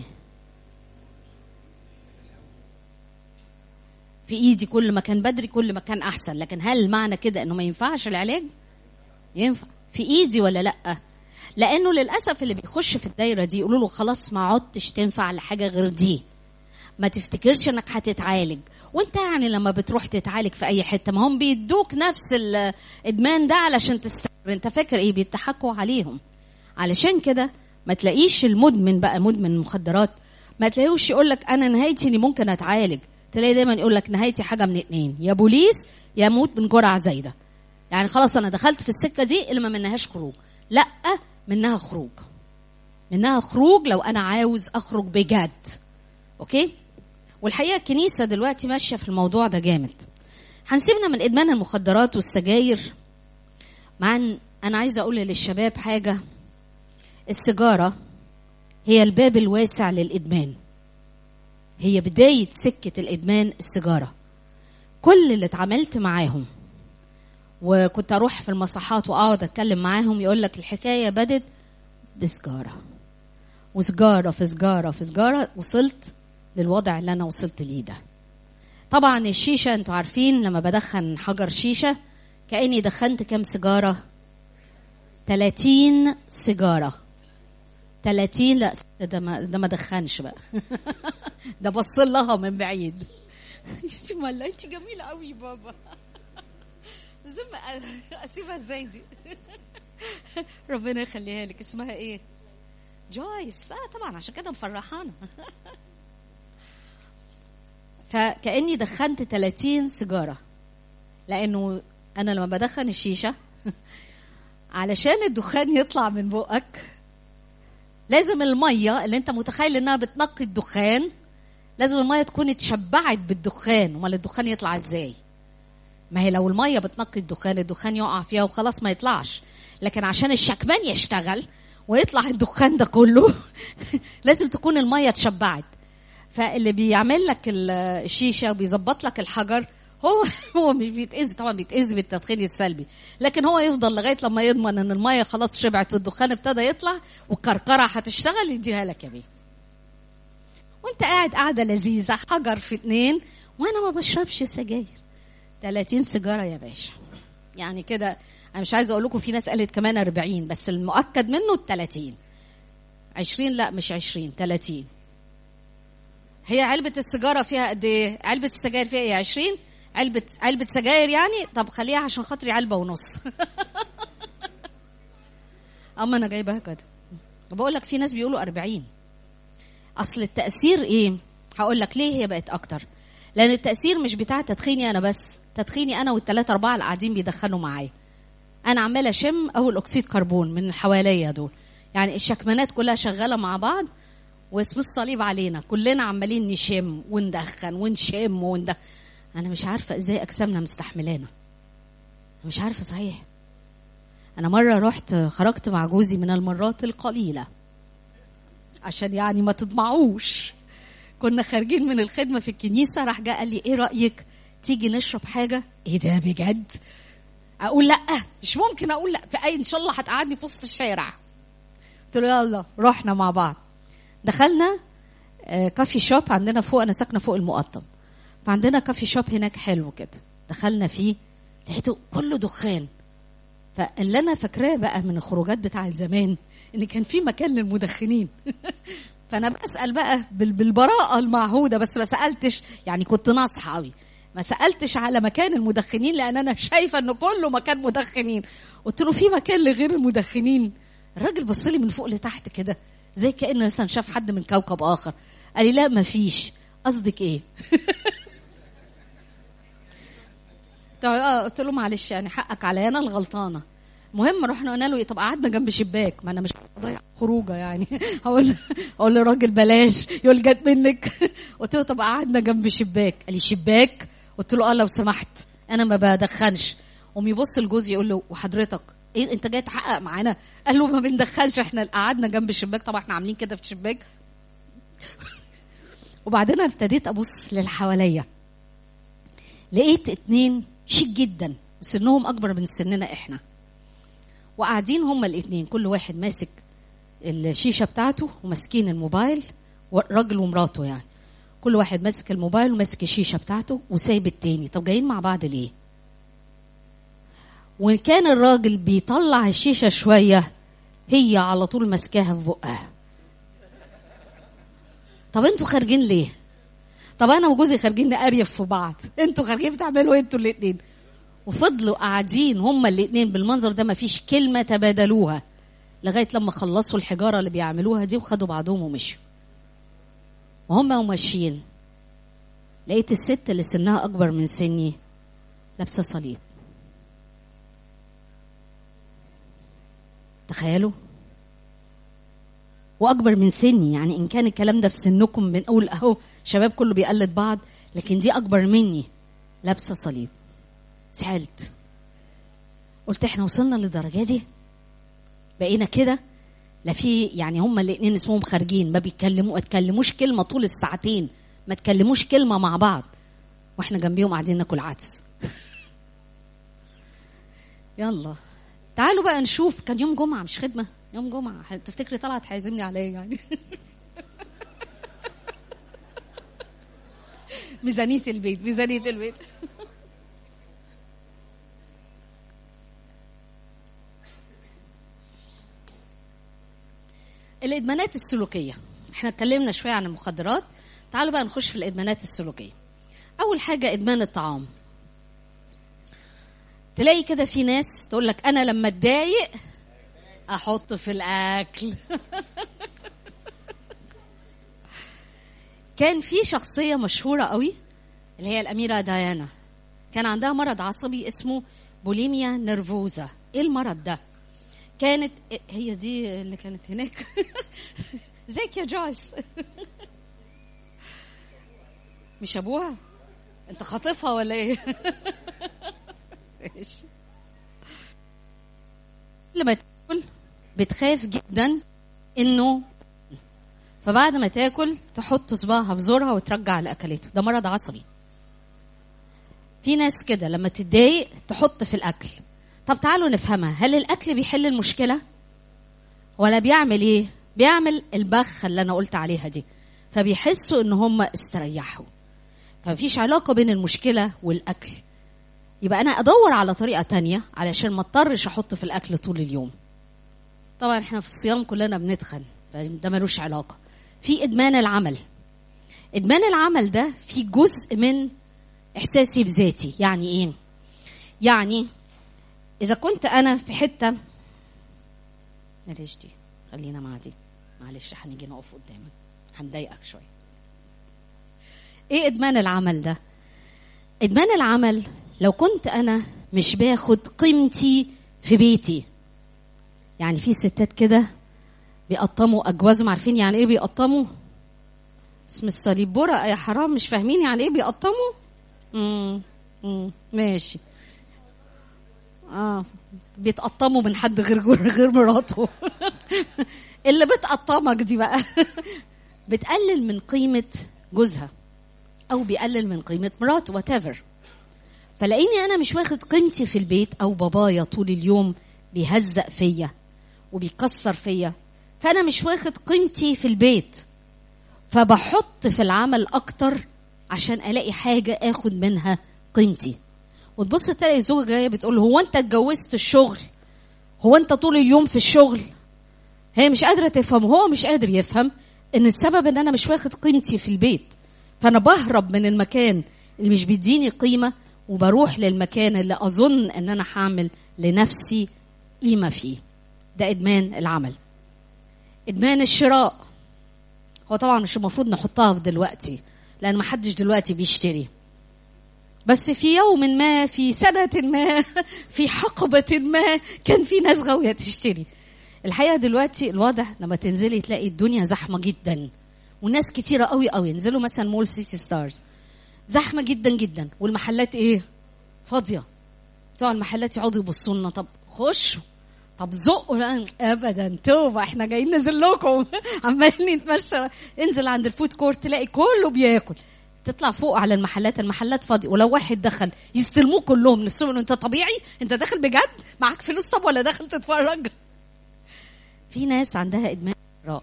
في ايدي كل ما كان بدري كل ما كان احسن لكن هل معنى كده انه ما ينفعش العلاج ينفع في ايدي ولا لا لانه للاسف اللي بيخش في الدايره دي يقولوا له خلاص ما عدتش تنفع لحاجه غير دي ما تفتكرش انك هتتعالج وانت يعني لما بتروح تتعالج في اي حته ما هم بيدوك نفس الادمان ده علشان تستمر انت فاكر ايه بيضحكوا عليهم علشان كده ما تلاقيش المدمن بقى مدمن المخدرات ما تلاقيهوش يقول لك انا نهايتي اني ممكن اتعالج تلاقي دايما يقول لك نهايتي حاجه من اتنين يا بوليس يا موت من جرعه زايده يعني خلاص انا دخلت في السكه دي اللي ما منهاش خروج لا منها خروج منها خروج لو انا عاوز اخرج بجد اوكي والحقيقه الكنيسه دلوقتي ماشيه في الموضوع ده جامد هنسيبنا من ادمان المخدرات والسجاير مع ان انا عايزه اقول للشباب حاجه السيجاره هي الباب الواسع للادمان هي بدايه سكه الادمان السيجاره كل اللي اتعاملت معاهم وكنت اروح في المصحات واقعد اتكلم معاهم يقول لك الحكايه بدت بسجاره وسجاره في سجاره في سجاره وصلت للوضع اللي انا وصلت ليه ده طبعا الشيشه انتوا عارفين لما بدخن حجر شيشه كاني دخنت كام سيجاره 30 سيجاره 30 لا ده ما ده ما دخنش بقى ده بص لها من بعيد انت مالله انت جميله قوي بابا زي اسيبها ازاي دي ربنا يخليها لك اسمها ايه جويس اه طبعا عشان كده مفرحانا فكاني دخنت 30 سيجاره لانه انا لما بدخن الشيشه علشان الدخان يطلع من بقك لازم الميه اللي انت متخيل انها بتنقي الدخان لازم الميه تكون اتشبعت بالدخان امال الدخان يطلع ازاي ما هي لو الميه بتنقي الدخان الدخان يقع فيها وخلاص ما يطلعش لكن عشان الشكمان يشتغل ويطلع الدخان ده كله لازم تكون الميه اتشبعت فاللي بيعمل لك الشيشه وبيظبط لك الحجر هو هو مش بيتاذي طبعا بيتاذي بالتدخين السلبي لكن هو يفضل لغايه لما يضمن ان الميه خلاص شبعت والدخان ابتدى يطلع والكركره هتشتغل يديها لك يا بيه وانت قاعد قاعده لذيذه حجر في اتنين وانا ما بشربش سجاير 30 سيجاره يا باشا يعني كده انا مش عايزه اقول لكم في ناس قالت كمان 40 بس المؤكد منه ال 30 20 لا مش 20 30 هي علبة السيجارة فيها قد ايه؟ علبة السجاير فيها ايه؟ 20 علبة علبة سجاير يعني؟ طب خليها عشان خاطري علبة ونص. أما أنا جايبها كده. بقول لك في ناس بيقولوا 40 أصل التأثير إيه؟ هقول لك ليه هي بقت أكتر. لأن التأثير مش بتاع تدخيني أنا بس، تدخيني أنا والثلاثة أربعة اللي قاعدين بيدخنوا معايا. أنا عمالة أشم أول أكسيد كربون من اللي حواليا دول. يعني الشكمانات كلها شغالة مع بعض واسم الصليب علينا كلنا عمالين نشم وندخن ونشم وندخن انا مش عارفه ازاي اجسامنا مستحملانا مش عارفه صحيح انا مره رحت خرجت مع جوزي من المرات القليله عشان يعني ما تطمعوش كنا خارجين من الخدمه في الكنيسه راح جه قال لي ايه رايك تيجي نشرب حاجه ايه ده بجد اقول لا مش ممكن اقول لا في اي ان شاء الله هتقعدني في وسط الشارع قلت له يلا رحنا مع بعض دخلنا كافي شوب عندنا فوق انا ساكنه فوق المقطم فعندنا كافي شوب هناك حلو كده دخلنا فيه لقيته كله دخان فاللي انا فاكراه بقى من الخروجات بتاعه زمان ان كان في مكان للمدخنين فانا بسال بقى بالبراءه المعهوده بس ما سالتش يعني كنت ناصحه قوي ما سالتش على مكان المدخنين لان انا شايفه ان كله مكان مدخنين قلت له في مكان لغير المدخنين الراجل بص لي من فوق لتحت كده زي كانه مثلا شاف حد من كوكب اخر قال لي لا ما فيش قصدك ايه قلت له معلش يعني حقك عليا انا الغلطانه المهم رحنا قلنا له طب قعدنا جنب شباك ما انا مش ضايع خروجه يعني هقول اقول للراجل بلاش يقول جت منك قلت له طب قعدنا جنب شباك قال لي شباك قلت له اه لو سمحت انا ما بدخنش قوم يبص لجوزي يقول له وحضرتك ايه انت جاي تحقق معانا قال له ما بندخلش احنا قعدنا جنب الشباك طبعا احنا عاملين كده في الشباك وبعدين ابتديت ابص للي حواليا لقيت اتنين شيك جدا وسنهم اكبر من سننا احنا وقاعدين هما الاتنين كل واحد ماسك الشيشه بتاعته وماسكين الموبايل راجل ومراته يعني كل واحد ماسك الموبايل وماسك الشيشه بتاعته وسايب التاني طب جايين مع بعض ليه وكان الراجل بيطلع الشيشه شويه هي على طول ماسكاها في بقها طب انتوا خارجين ليه طب انا وجوزي خارجين نقريف في بعض انتوا خارجين بتعملوا ايه انتوا الاثنين وفضلوا قاعدين هما الاثنين بالمنظر ده ما فيش كلمه تبادلوها لغايه لما خلصوا الحجاره اللي بيعملوها دي وخدوا بعضهم ومشوا وهم وماشيين لقيت الست اللي سنها اكبر من سني لابسه صليب تخيلوا واكبر من سني يعني ان كان الكلام ده في سنكم بنقول اهو شباب كله بيقلد بعض لكن دي اكبر مني لابسه صليب زعلت قلت احنا وصلنا للدرجه دي بقينا كده لا في يعني هما الاثنين اسمهم خارجين ما بيتكلموا ما تكلموش كلمه طول الساعتين ما تكلموش كلمه مع بعض واحنا جنبيهم قاعدين ناكل عدس يلا تعالوا بقى نشوف كان يوم جمعه مش خدمه يوم جمعه تفتكري طلعت هيعزمني على ايه يعني ميزانيه البيت ميزانيه البيت الادمانات السلوكيه احنا اتكلمنا شويه عن المخدرات تعالوا بقى نخش في الادمانات السلوكيه اول حاجه ادمان الطعام تلاقي كده في ناس تقول لك انا لما اتضايق احط في الاكل كان في شخصيه مشهوره قوي اللي هي الاميره ديانا كان عندها مرض عصبي اسمه بوليميا نرفوزا ايه المرض ده كانت هي دي اللي كانت هناك ازيك يا جويس مش ابوها انت خاطفها ولا ايه ماشي لما تاكل بتخاف جدا انه فبعد ما تاكل تحط صباعها في زورها وترجع لاكلته ده مرض عصبي في ناس كده لما تتضايق تحط في الاكل طب تعالوا نفهمها هل الاكل بيحل المشكله ولا بيعمل ايه بيعمل البخه اللي انا قلت عليها دي فبيحسوا ان هم استريحوا فمفيش علاقه بين المشكله والاكل يبقى انا ادور على طريقه تانية علشان ما اضطرش احط في الاكل طول اليوم طبعا احنا في الصيام كلنا بنتخن فده ملوش علاقه في ادمان العمل ادمان العمل ده في جزء من احساسي بذاتي يعني ايه يعني اذا كنت انا في حته معلش دي خلينا مع دي معلش هنيجي نقف قدامك هنضايقك شويه ايه ادمان العمل ده ادمان العمل لو كنت انا مش باخد قيمتي في بيتي يعني في ستات كده بيقطموا اجوازهم عارفين يعني ايه بيقطموا اسم الصليب برقة يا حرام مش فاهمين يعني ايه بيقطموا امم امم ماشي اه بيتقطموا من حد غير غير مراته اللي بتقطمك دي بقى بتقلل من قيمه جوزها او بيقلل من قيمه مراته وات ايفر فلاقيني انا مش واخد قيمتي في البيت او بابايا طول اليوم بيهزق فيا وبيكسر فيا فانا مش واخد قيمتي في البيت فبحط في العمل اكتر عشان الاقي حاجه اخد منها قيمتي وتبص تلاقي زوجة جايه بتقول هو انت اتجوزت الشغل هو انت طول اليوم في الشغل هي مش قادره تفهم هو مش قادر يفهم ان السبب ان انا مش واخد قيمتي في البيت فانا بهرب من المكان اللي مش بيديني قيمه وبروح للمكان اللي اظن ان انا هعمل لنفسي قيمه فيه ده ادمان العمل ادمان الشراء هو طبعا مش المفروض نحطها في دلوقتي لان ما حدش دلوقتي بيشتري بس في يوم ما في سنة ما في حقبة ما كان في ناس غاوية تشتري الحقيقة دلوقتي الواضح لما تنزلي تلاقي الدنيا زحمة جدا وناس كتيرة قوي قوي ينزلوا مثلا مول سيتي ستارز زحمة جدا جدا والمحلات ايه فاضية بتوع المحلات يقعدوا يبصوا لنا طب خشوا طب زقوا لا ابدا توبه احنا جايين ننزل لكم عمالين نتمشى انزل عند الفود كورت تلاقي كله بياكل تطلع فوق على المحلات المحلات فاضيه ولو واحد دخل يستلموه كلهم نفسهم انه انت طبيعي انت داخل بجد معاك فلوس طب ولا داخل تتفرج في ناس عندها ادمان شراء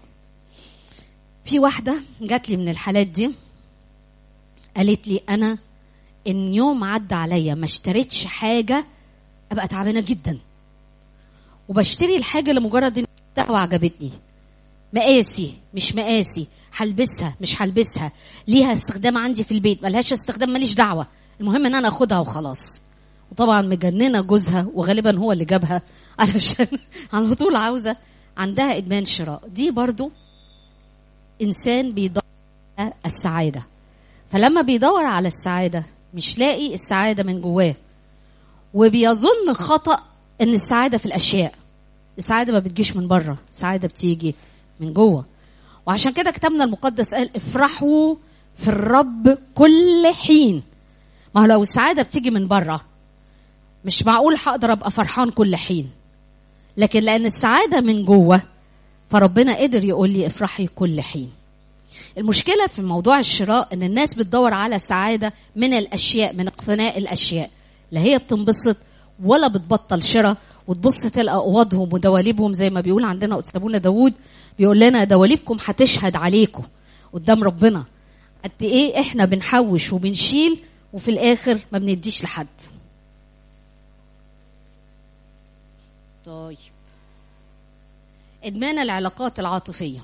في واحده جات لي من الحالات دي قالت لي انا ان يوم عدى عليا ما اشتريتش حاجه ابقى تعبانه جدا وبشتري الحاجه لمجرد ان وعجبتني مقاسي مش مقاسي هلبسها مش هلبسها ليها استخدام عندي في البيت ملهاش استخدام ماليش دعوه المهم ان انا اخدها وخلاص وطبعا مجننه جوزها وغالبا هو اللي جابها علشان على طول عاوزه عندها ادمان شراء دي برضو انسان بيدور على السعاده فلما بيدور على السعاده مش لاقي السعاده من جواه وبيظن خطا ان السعاده في الاشياء السعاده ما بتجيش من بره السعاده بتيجي من جوه وعشان كده كتابنا المقدس قال افرحوا في الرب كل حين ما هو لو السعاده بتيجي من بره مش معقول هقدر ابقى فرحان كل حين لكن لان السعاده من جوه فربنا قدر يقول لي افرحي كل حين المشكله في موضوع الشراء ان الناس بتدور على سعاده من الاشياء من اقتناء الاشياء لا هي بتنبسط ولا بتبطل شراء وتبص تلقى اوضهم ودواليبهم زي ما بيقول عندنا قدس ابونا داوود بيقول لنا دواليبكم هتشهد عليكم قدام ربنا قد ايه احنا بنحوش وبنشيل وفي الاخر ما بنديش لحد طيب ادمان العلاقات العاطفيه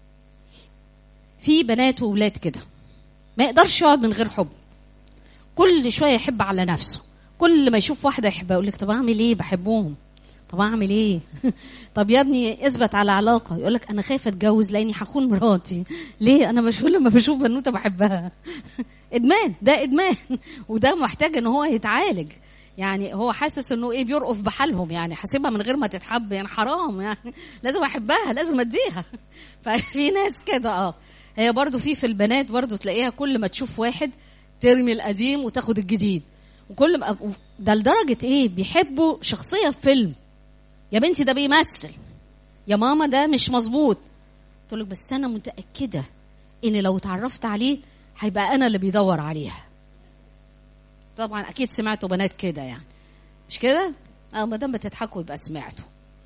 في بنات وولاد كده ما يقدرش يقعد من غير حب كل شويه يحب على نفسه كل ما يشوف واحده يحبها يقول لك طب اعمل ايه بحبهم طب اعمل ايه طب يا ابني اثبت على علاقه يقول لك انا خايفه اتجوز لاني هخون مراتي ليه انا مش لما بشوف بنوته بحبها ادمان ده ادمان وده محتاج ان هو يتعالج يعني هو حاسس انه ايه بيرقف بحالهم يعني حاسبها من غير ما تتحب يعني حرام يعني لازم احبها لازم اديها ففي ناس كده اه هي برضو في في البنات برضو تلاقيها كل ما تشوف واحد ترمي القديم وتاخد الجديد وكل ما ده لدرجه ايه بيحبوا شخصيه في فيلم يا بنتي ده بيمثل يا ماما ده مش مظبوط تقول لك بس انا متاكده ان لو اتعرفت عليه هيبقى انا اللي بيدور عليها طبعا اكيد سمعتوا بنات كده يعني مش كده اه ما دام بتضحكوا يبقى سمعتوا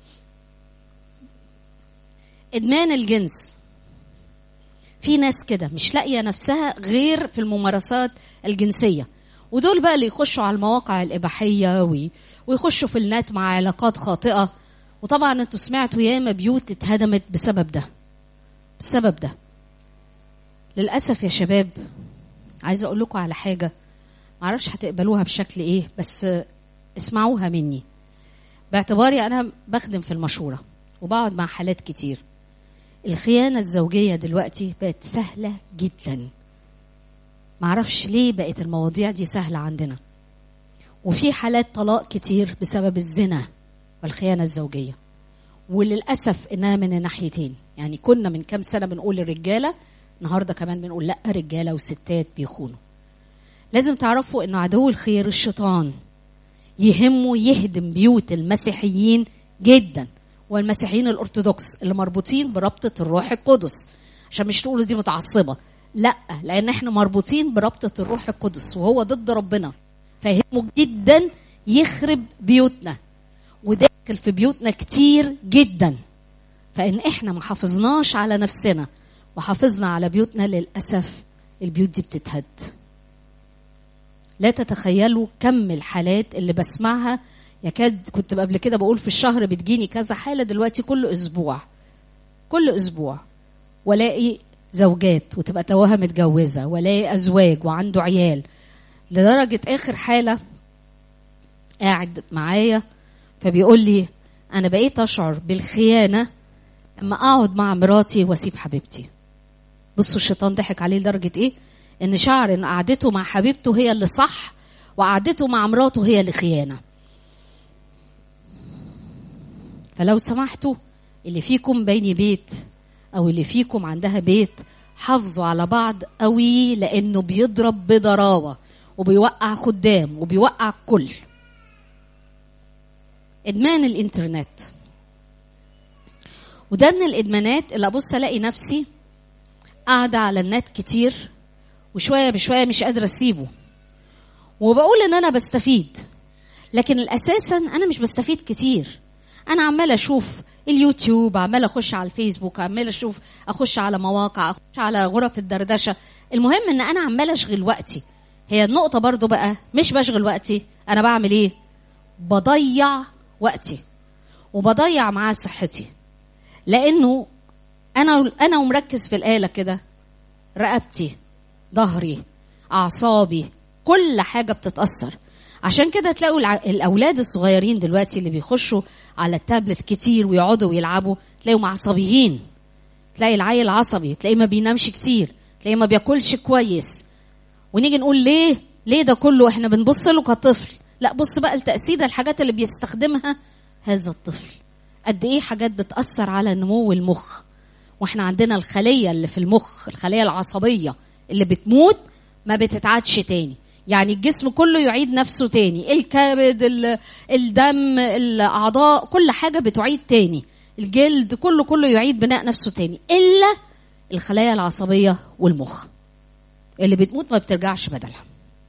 ادمان الجنس في ناس كده مش لاقيه نفسها غير في الممارسات الجنسيه ودول بقى اللي يخشوا على المواقع الاباحيه وي ويخشوا في النت مع علاقات خاطئه وطبعا انتوا سمعتوا ياما بيوت اتهدمت بسبب ده بسبب ده للاسف يا شباب عايزه اقول لكم على حاجه معرفش هتقبلوها بشكل ايه بس اسمعوها مني باعتباري انا بخدم في المشوره وبقعد مع حالات كتير الخيانه الزوجيه دلوقتي بقت سهله جدا معرفش ليه بقت المواضيع دي سهله عندنا وفي حالات طلاق كتير بسبب الزنا والخيانه الزوجيه وللاسف انها من الناحيتين يعني كنا من كام سنه بنقول الرجاله النهارده كمان بنقول لا رجاله وستات بيخونوا لازم تعرفوا انه عدو الخير الشيطان يهمه يهدم بيوت المسيحيين جدا والمسيحيين الارثوذكس اللي مربوطين بربطه الروح القدس عشان مش تقولوا دي متعصبه لا لان احنا مربوطين بربطه الروح القدس وهو ضد ربنا فيهمه جدا يخرب بيوتنا وداخل في بيوتنا كتير جدا فان احنا ما حافظناش على نفسنا وحافظنا على بيوتنا للاسف البيوت دي بتتهد لا تتخيلوا كم الحالات اللي بسمعها يكاد كنت قبل كده بقول في الشهر بتجيني كذا حاله دلوقتي كل اسبوع كل اسبوع والاقي زوجات وتبقى توها متجوزه والاقي ازواج وعنده عيال لدرجه اخر حاله قاعد معايا فبيقول لي انا بقيت اشعر بالخيانه اما اقعد مع مراتي واسيب حبيبتي بصوا الشيطان ضحك عليه لدرجه ايه ان شعر ان قعدته مع حبيبته هي اللي صح وقعدته مع مراته هي اللي خيانه فلو سمحتوا اللي فيكم بيني بيت او اللي فيكم عندها بيت حافظوا على بعض قوي لانه بيضرب بضراوه وبيوقع خدام وبيوقع الكل ادمان الانترنت وده من الادمانات اللي ابص الاقي نفسي قاعده على النت كتير وشويه بشويه مش قادره اسيبه وبقول ان انا بستفيد لكن الاساسا انا مش بستفيد كتير انا عماله اشوف اليوتيوب عماله اخش على الفيسبوك عماله اشوف اخش على مواقع اخش على غرف الدردشه المهم ان انا عماله اشغل وقتي هي النقطه برضو بقى مش بشغل وقتي انا بعمل ايه بضيع وقتي وبضيع معاه صحتي لانه انا انا ومركز في الاله كده رقبتي ظهري اعصابي كل حاجه بتتاثر عشان كده تلاقوا الع- الاولاد الصغيرين دلوقتي اللي بيخشوا على التابلت كتير ويقعدوا ويلعبوا تلاقيهم عصبيين تلاقي العيل عصبي تلاقيه ما بينامش كتير تلاقيه ما بياكلش كويس ونيجي نقول ليه ليه ده كله احنا بنبص له كطفل لا بص بقى لتاثير الحاجات اللي بيستخدمها هذا الطفل قد ايه حاجات بتاثر على نمو المخ واحنا عندنا الخليه اللي في المخ الخليه العصبيه اللي بتموت ما بتتعادش تاني يعني الجسم كله يعيد نفسه تاني الكبد ال- الدم الاعضاء كل حاجه بتعيد تاني الجلد كله كله يعيد بناء نفسه تاني الا الخلايا العصبيه والمخ اللي بتموت ما بترجعش بدلها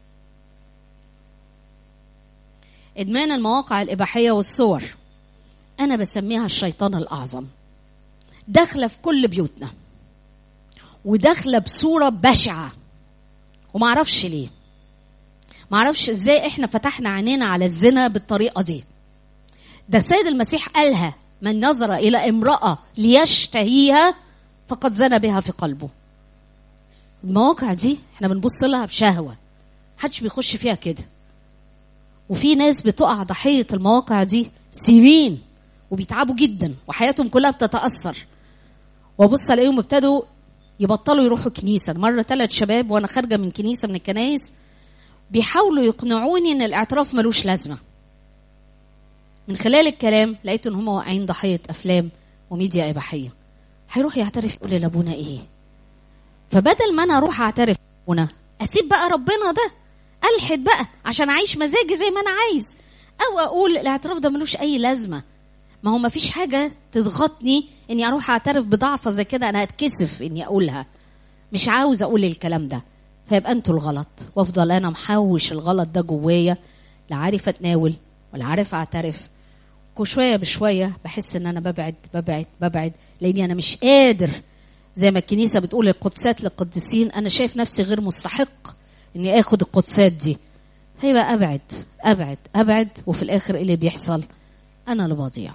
ادمان المواقع الاباحيه والصور انا بسميها الشيطان الاعظم داخله في كل بيوتنا وداخله بصوره بشعه وما اعرفش ليه ما اعرفش ازاي احنا فتحنا عينينا على الزنا بالطريقه دي ده السيد المسيح قالها من نظر الى امراه ليشتهيها فقد زنى بها في قلبه المواقع دي احنا بنبص لها بشهوه محدش بيخش فيها كده وفي ناس بتقع ضحيه المواقع دي سنين وبيتعبوا جدا وحياتهم كلها بتتاثر وابص الاقيهم ابتدوا يبطلوا يروحوا كنيسه مره ثلاث شباب وانا خارجه من كنيسه من الكنايس بيحاولوا يقنعوني ان الاعتراف ملوش لازمه من خلال الكلام لقيت ان هم واقعين ضحيه افلام وميديا اباحيه هيروح يعترف يقول لي لابونا ايه فبدل ما انا اروح اعترف لابونا اسيب بقى ربنا ده الحد بقى عشان اعيش مزاجي زي ما انا عايز او اقول الاعتراف ده ملوش اي لازمه ما هو ما فيش حاجه تضغطني اني اروح اعترف بضعفه زي كده انا اتكسف اني اقولها مش عاوز اقول الكلام ده فيبقى انتوا الغلط وافضل انا محوش الغلط ده جوايا لا عارف اتناول ولا عارف اعترف وشويه بشويه بحس ان انا ببعد ببعد ببعد لاني انا مش قادر زي ما الكنيسه بتقول القدسات للقديسين انا شايف نفسي غير مستحق اني اخد القدسات دي هيبقى ابعد ابعد ابعد وفي الاخر ايه اللي بيحصل انا اللي بضيع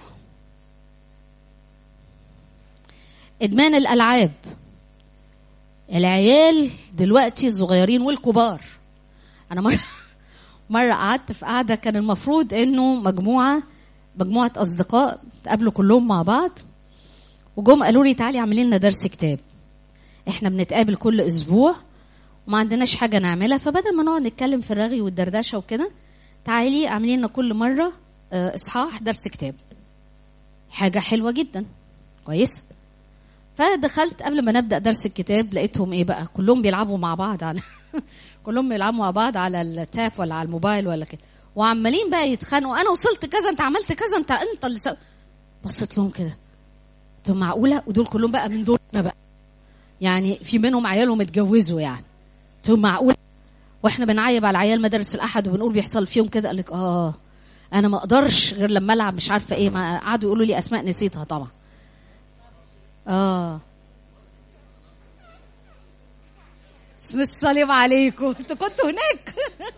ادمان الالعاب العيال دلوقتي الصغيرين والكبار انا مره مره قعدت في قعده كان المفروض انه مجموعه مجموعه اصدقاء تقابلوا كلهم مع بعض وجم قالوا لي تعالي اعملي لنا درس كتاب احنا بنتقابل كل اسبوع وما عندناش حاجه نعملها فبدل ما نقعد نتكلم في الرغي والدردشه وكده تعالي اعملي لنا كل مره آه، اصحاح درس كتاب حاجه حلوه جدا كويس فدخلت قبل ما نبدا درس الكتاب لقيتهم ايه بقى كلهم بيلعبوا مع بعض على كلهم بيلعبوا مع بعض على التاب ولا على الموبايل ولا كده وعمالين بقى يتخانقوا انا وصلت كذا انت عملت كذا انت انت اللي سو... بصيت لهم كده قلت لهم معقوله ودول كلهم بقى من دولنا بقى يعني في منهم عيالهم اتجوزوا يعني قلت لهم معقوله واحنا بنعيب على عيال مدارس الاحد وبنقول بيحصل فيهم كده قال لك اه انا ما اقدرش غير لما العب مش عارفه ايه ما قعدوا يقولوا لي اسماء نسيتها طبعا اه اسم الصليب عليكم انتوا كنتوا هناك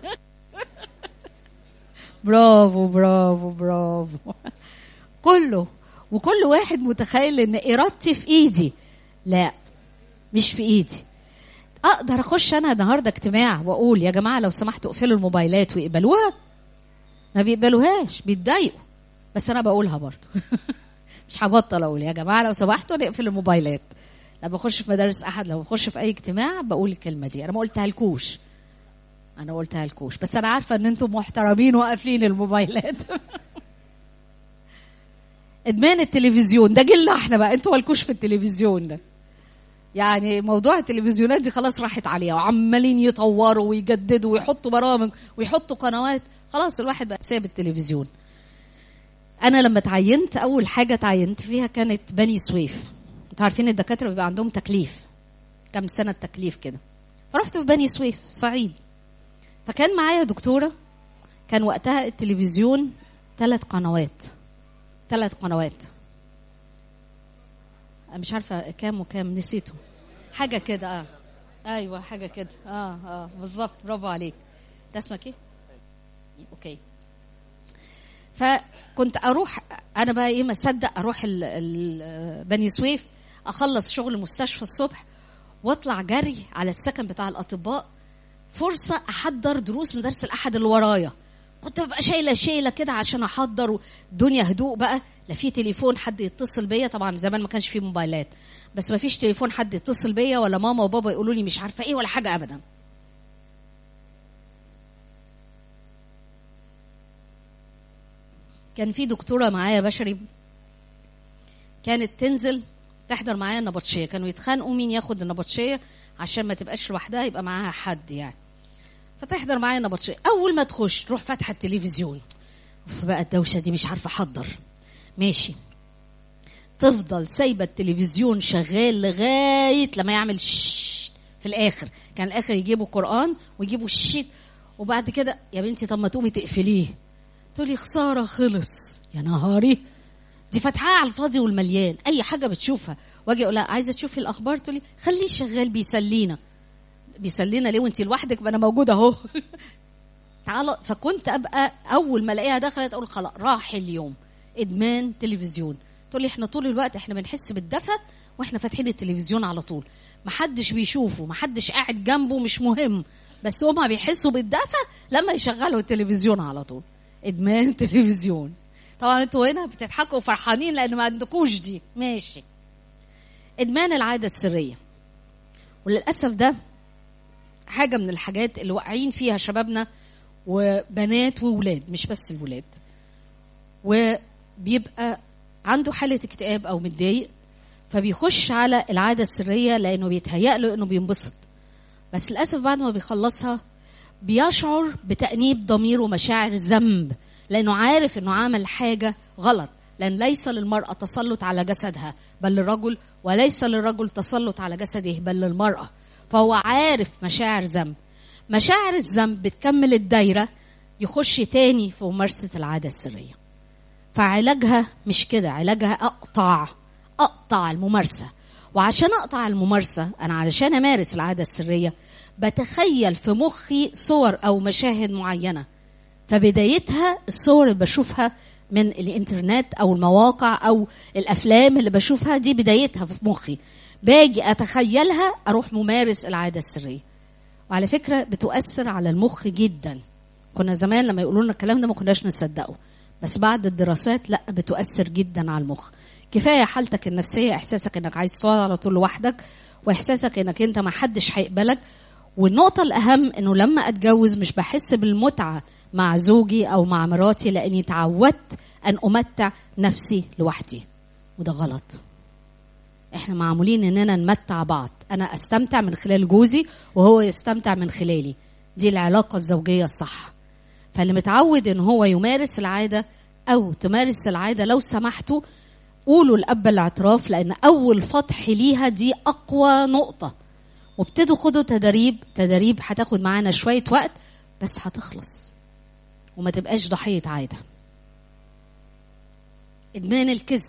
برافو برافو برافو كله وكل واحد متخيل ان ارادتي في ايدي لا مش في ايدي اقدر اخش انا النهارده اجتماع واقول يا جماعه لو سمحتوا اقفلوا الموبايلات ويقبلوها ما بيقبلوهاش بيتضايقوا بس انا بقولها برضو مش هبطل اقول يا جماعه لو سمحتوا نقفل الموبايلات لما بخش في مدارس احد لما بخش في اي اجتماع بقول الكلمه دي انا ما قلتها لكوش انا قلتها لكوش بس انا عارفه ان انتم محترمين وقافلين الموبايلات ادمان التلفزيون ده جيلنا احنا بقى انتوا مالكوش في التلفزيون ده يعني موضوع التلفزيونات دي خلاص راحت عليها وعمالين يطوروا ويجددوا ويحطوا برامج ويحطوا قنوات خلاص الواحد بقى ساب التلفزيون انا لما تعينت اول حاجه تعينت فيها كانت بني سويف انتوا عارفين الدكاتره بيبقى عندهم تكليف كم سنه تكليف كده فرحت في بني سويف صعيد فكان معايا دكتوره كان وقتها التلفزيون ثلاث قنوات ثلاث قنوات مش عارفه كام وكام نسيته حاجه كده اه ايوه حاجه كده اه اه بالظبط برافو عليك ده اسمك ايه اوكي فكنت اروح انا بقى ايه ما اصدق اروح ال ال بني سويف اخلص شغل مستشفى الصبح واطلع جري على السكن بتاع الاطباء فرصه احضر دروس مدرس الاحد اللي ورايا كنت ببقى شايله شيله كده عشان احضر الدنيا هدوء بقى لا في تليفون حد يتصل بيا طبعا زمان ما كانش في موبايلات بس ما فيش تليفون حد يتصل بيا ولا ماما وبابا يقولوا لي مش عارفه ايه ولا حاجه ابدا كان في دكتوره معايا بشري كانت تنزل تحضر معايا النبطشيه كانوا يتخانقوا مين ياخد النبطشيه عشان ما تبقاش لوحدها يبقى معاها حد يعني فتحضر معايا النبطشيه اول ما تخش تروح فاتحه التلفزيون فبقى الدوشه دي مش عارفه احضر ماشي تفضل سايبه التلفزيون شغال لغايه لما يعمل شيت في الاخر كان الاخر يجيبوا قران ويجيبوا الشيت وبعد كده يا بنتي طب ما تقومي تقفليه تقولي خساره خلص يا نهاري دي فاتحاها على الفاضي والمليان اي حاجه بتشوفها واجي اقول لها عايزه تشوفي الاخبار تقولي خليه شغال بيسلينا بيسلينا ليه وانت لوحدك ما انا موجوده اهو تعالى فكنت ابقى اول ما الاقيها دخلت اقول خلاص راح اليوم ادمان تلفزيون تقول لي احنا طول الوقت احنا بنحس بالدفى واحنا فاتحين التلفزيون على طول محدش بيشوفه محدش قاعد جنبه مش مهم بس هما بيحسوا بالدفى لما يشغلوا التلفزيون على طول ادمان تلفزيون طبعا انتوا هنا بتضحكوا وفرحانين لان ما عندكوش دي ماشي ادمان العاده السريه وللاسف ده حاجه من الحاجات اللي واقعين فيها شبابنا وبنات وولاد مش بس الولاد وبيبقى عنده حاله اكتئاب او متضايق فبيخش على العاده السريه لانه بيتهيأ له انه بينبسط بس للاسف بعد ما بيخلصها بيشعر بتأنيب ضمير ومشاعر ذنب لأنه عارف أنه عمل حاجة غلط لأن ليس للمرأة تسلط على جسدها بل للرجل وليس للرجل تسلط على جسده بل للمرأة فهو عارف مشاعر ذنب مشاعر الذنب بتكمل الدايرة يخش تاني في ممارسة العادة السرية فعلاجها مش كده علاجها أقطع أقطع الممارسة وعشان أقطع الممارسة أنا علشان أمارس العادة السرية بتخيل في مخي صور او مشاهد معينه فبدايتها الصور اللي بشوفها من الانترنت او المواقع او الافلام اللي بشوفها دي بدايتها في مخي باجي اتخيلها اروح ممارس العاده السريه وعلى فكره بتؤثر على المخ جدا كنا زمان لما يقولوا لنا الكلام ده ما كناش نصدقه بس بعد الدراسات لا بتؤثر جدا على المخ كفايه حالتك النفسيه احساسك انك عايز تقعد على طول لوحدك واحساسك انك انت ما حدش هيقبلك والنقطة الأهم إنه لما أتجوز مش بحس بالمتعة مع زوجي أو مع مراتي لأني تعودت أن أمتع نفسي لوحدي وده غلط إحنا معمولين إننا نمتع بعض أنا أستمتع من خلال جوزي وهو يستمتع من خلالي دي العلاقة الزوجية الصح فاللي متعود إن هو يمارس العادة أو تمارس العادة لو سمحتوا قولوا لأب الاعتراف لأن أول فتح ليها دي أقوى نقطة وابتدوا خدوا تدريب تدريب هتاخد معانا شوية وقت بس هتخلص وما تبقاش ضحية عادة إدمان الكذب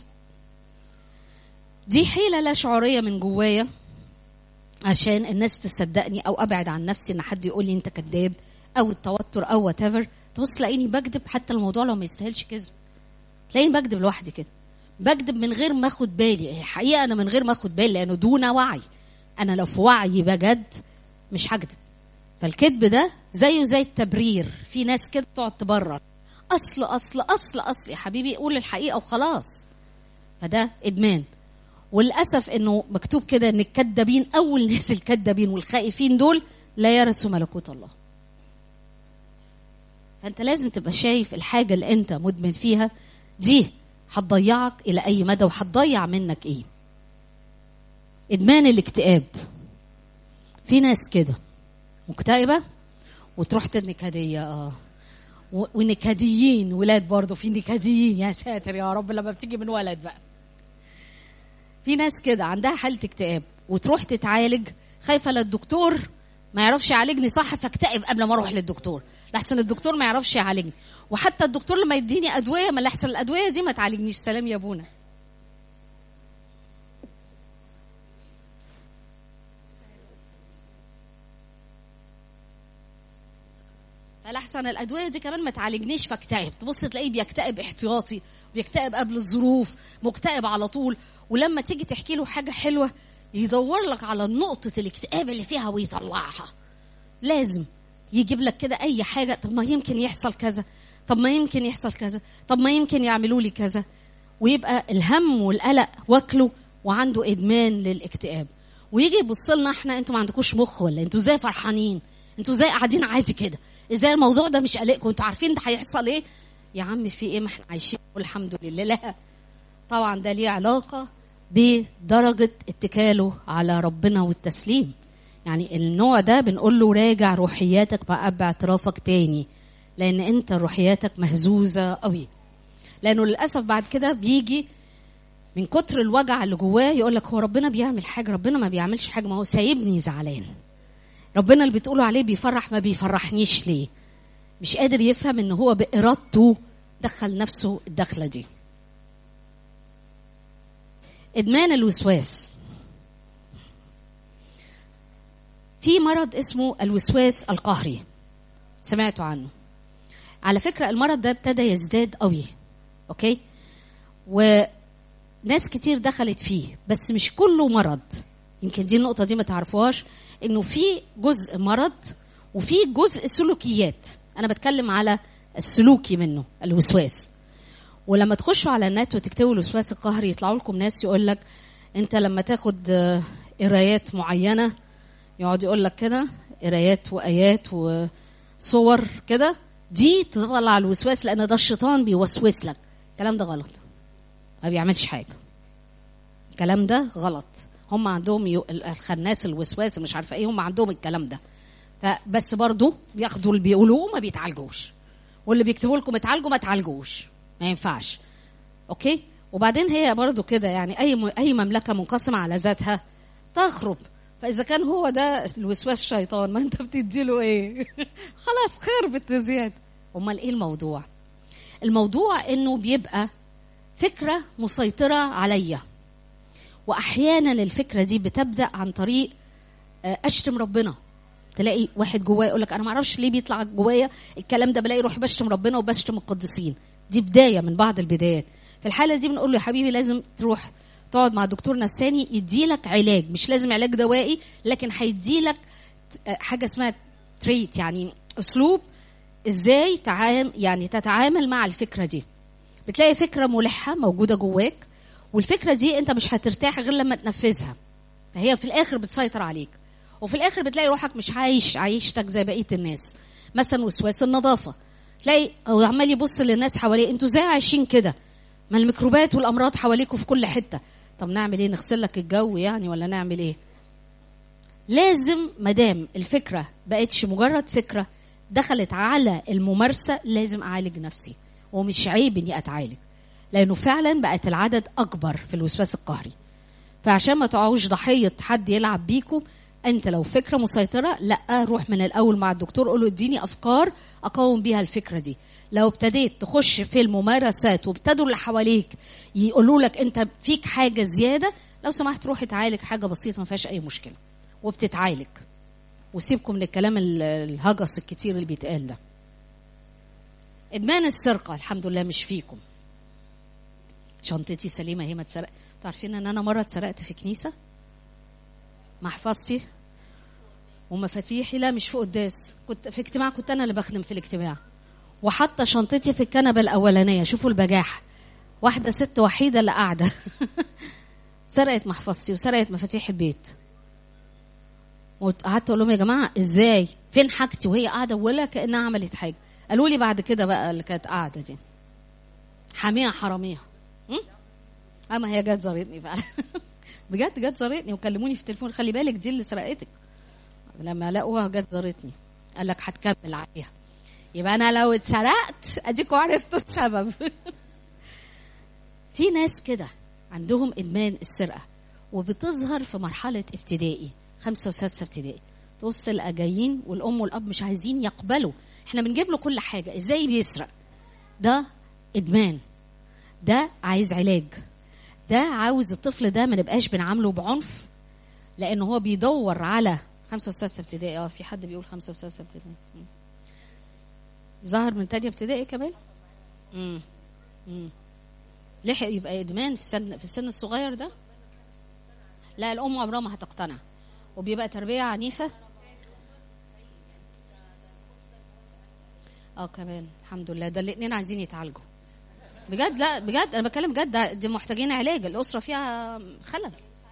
دي حيلة لا شعورية من جوايا عشان الناس تصدقني أو أبعد عن نفسي إن حد يقول لي أنت كذاب أو التوتر أو وات ايفر تبص تلاقيني بكذب حتى الموضوع لو ما يستاهلش كذب تلاقيني بكذب لوحدي كده بكذب من غير ما اخد بالي الحقيقه انا من غير ما اخد بالي لانه دون وعي انا لو في وعي بجد مش هكذب فالكذب ده زيه زي التبرير في ناس كده تقعد تبرر اصل اصل اصل اصل يا حبيبي قول الحقيقه وخلاص فده ادمان وللاسف انه مكتوب كده ان الكذابين اول ناس الكذابين والخائفين دول لا يرثوا ملكوت الله فانت لازم تبقى شايف الحاجه اللي انت مدمن فيها دي هتضيعك الى اي مدى وهتضيع منك ايه ادمان الاكتئاب في ناس كده مكتئبه وتروح نكديه اه ونكديين ولاد برضه في نكديين يا ساتر يا رب لما بتيجي من ولد بقى في ناس كده عندها حاله اكتئاب وتروح تتعالج خايفه للدكتور ما يعرفش يعالجني صح فاكتئب قبل ما اروح للدكتور لحسن الدكتور ما يعرفش يعالجني وحتى الدكتور لما يديني ادويه ما لحسن الادويه دي ما تعالجنيش سلام يا ابونا فلحسن الادويه دي كمان ما تعالجنيش فاكتئب تبص تلاقيه بيكتئب احتياطي بيكتئب قبل الظروف مكتئب على طول ولما تيجي تحكي له حاجه حلوه يدور لك على نقطه الاكتئاب اللي فيها ويطلعها لازم يجيب لك كده اي حاجه طب ما يمكن يحصل كذا طب ما يمكن يحصل كذا طب ما يمكن يعملوا لي كذا ويبقى الهم والقلق واكله وعنده ادمان للاكتئاب ويجي يبص لنا احنا انتوا ما عندكوش مخ ولا انتوا ازاي فرحانين انتوا ازاي قاعدين عادي كده ازاي الموضوع ده مش قلقكم انتوا عارفين ده هيحصل ايه يا عم في ايه ما احنا عايشين والحمد لله لا طبعا ده ليه علاقه بدرجه اتكاله على ربنا والتسليم يعني النوع ده بنقول له راجع روحياتك مع اب اعترافك تاني لان انت روحياتك مهزوزه قوي لانه للاسف بعد كده بيجي من كتر الوجع اللي جواه يقول لك هو ربنا بيعمل حاجه ربنا ما بيعملش حاجه ما هو سايبني زعلان ربنا اللي بتقولوا عليه بيفرح ما بيفرحنيش ليه مش قادر يفهم ان هو بارادته دخل نفسه الدخله دي ادمان الوسواس في مرض اسمه الوسواس القهري سمعتوا عنه على فكرة المرض ده ابتدى يزداد قوي اوكي وناس كتير دخلت فيه بس مش كله مرض يمكن دي النقطة دي ما تعرفوهاش انه في جزء مرض وفي جزء سلوكيات انا بتكلم على السلوكي منه الوسواس ولما تخشوا على النت وتكتبوا الوسواس القهري يطلعوا لكم ناس يقول لك انت لما تاخد قرايات معينه يقعد يقول لك كده قرايات وايات وصور كده دي تطلع الوسواس لان ده الشيطان بيوسوس لك الكلام ده غلط ما بيعملش حاجه الكلام ده غلط هم عندهم يو... الخناس الوسواس مش عارفه ايه هم عندهم الكلام ده فبس برضه بياخدوا اللي بيقولوه ما بيتعالجوش واللي بيكتبوا لكم اتعالجوا ما تعالجوش ما ينفعش اوكي وبعدين هي برضو كده يعني اي م... اي مملكه منقسمه على ذاتها تخرب فاذا كان هو ده الوسواس الشيطان ما انت بتدي له ايه خلاص خربت زياده امال ايه الموضوع الموضوع انه بيبقى فكره مسيطره عليا واحيانا الفكره دي بتبدا عن طريق اشتم ربنا تلاقي واحد جواه يقول لك انا ما اعرفش ليه بيطلع جوايا الكلام ده بلاقي روحي بشتم ربنا وبشتم القديسين دي بدايه من بعض البدايات في الحاله دي بنقول له يا حبيبي لازم تروح تقعد مع دكتور نفساني يديلك علاج مش لازم علاج دوائي لكن هيديلك حاجه اسمها تريت يعني اسلوب ازاي تعام يعني تتعامل مع الفكره دي بتلاقي فكره ملحه موجوده جواك والفكره دي انت مش هترتاح غير لما تنفذها فهي في الاخر بتسيطر عليك وفي الاخر بتلاقي روحك مش عايش عيشتك زي بقيه الناس مثلا وسواس النظافه تلاقي هو عمال يبص للناس حواليه انتوا ازاي عايشين كده ما الميكروبات والامراض حواليكوا في كل حته طب نعمل ايه نغسل لك الجو يعني ولا نعمل ايه لازم مدام الفكره بقتش مجرد فكره دخلت على الممارسه لازم اعالج نفسي ومش عيب اني اتعالج لانه فعلا بقت العدد اكبر في الوسواس القهري فعشان ما تقعوش ضحيه حد يلعب بيكم انت لو فكره مسيطره لا روح من الاول مع الدكتور قول له اديني افكار اقاوم بيها الفكره دي لو ابتديت تخش في الممارسات وابتدوا اللي حواليك يقولوا لك انت فيك حاجه زياده لو سمحت روح اتعالج حاجه بسيطه ما فيهاش اي مشكله وبتتعالج وسيبكم من الكلام الهجس الكتير اللي بيتقال ده ادمان السرقه الحمد لله مش فيكم شنطتي سليمه هي ما اتسرقت عارفين ان انا مره اتسرقت في كنيسه محفظتي ومفاتيحي لا مش في قداس كنت في اجتماع كنت انا اللي بخدم في الاجتماع وحاطه شنطتي في الكنبه الاولانيه شوفوا البجاحه واحده ست وحيده اللي قاعده سرقت محفظتي وسرقت مفاتيح البيت وقعدت اقول لهم يا جماعه ازاي فين حاجتي وهي قاعده ولا كانها عملت حاجه قالوا لي بعد كده بقى اللي كانت قاعده دي حاميها حراميها اما هي جت زارتني فعلا بجد جت زارتني وكلموني في التليفون خلي بالك دي اللي سرقتك لما لقوها جت زارتني قال لك هتكمل عليها يبقى انا لو اتسرقت اديكوا عرفتوا السبب في ناس كده عندهم ادمان السرقه وبتظهر في مرحله ابتدائي خمسه وسادسه ابتدائي توصل الاجايين والام والاب مش عايزين يقبلوا احنا بنجيب له كل حاجه ازاي بيسرق ده ادمان ده عايز علاج ده عاوز الطفل ده ما نبقاش بنعامله بعنف لان هو بيدور على خمسه وسادسه ابتدائي اه في حد بيقول خمسه وسادسه ابتدائي ظهر من تانية ابتدائي كمان امم امم لحق يبقى ادمان في سن في السن الصغير ده لا الام عمرها ما هتقتنع وبيبقى تربيه عنيفه اه كمان الحمد لله ده الاثنين عايزين يتعالجوا بجد لا بجد انا بتكلم بجد ده- دي محتاجين علاج الاسره فيها خلل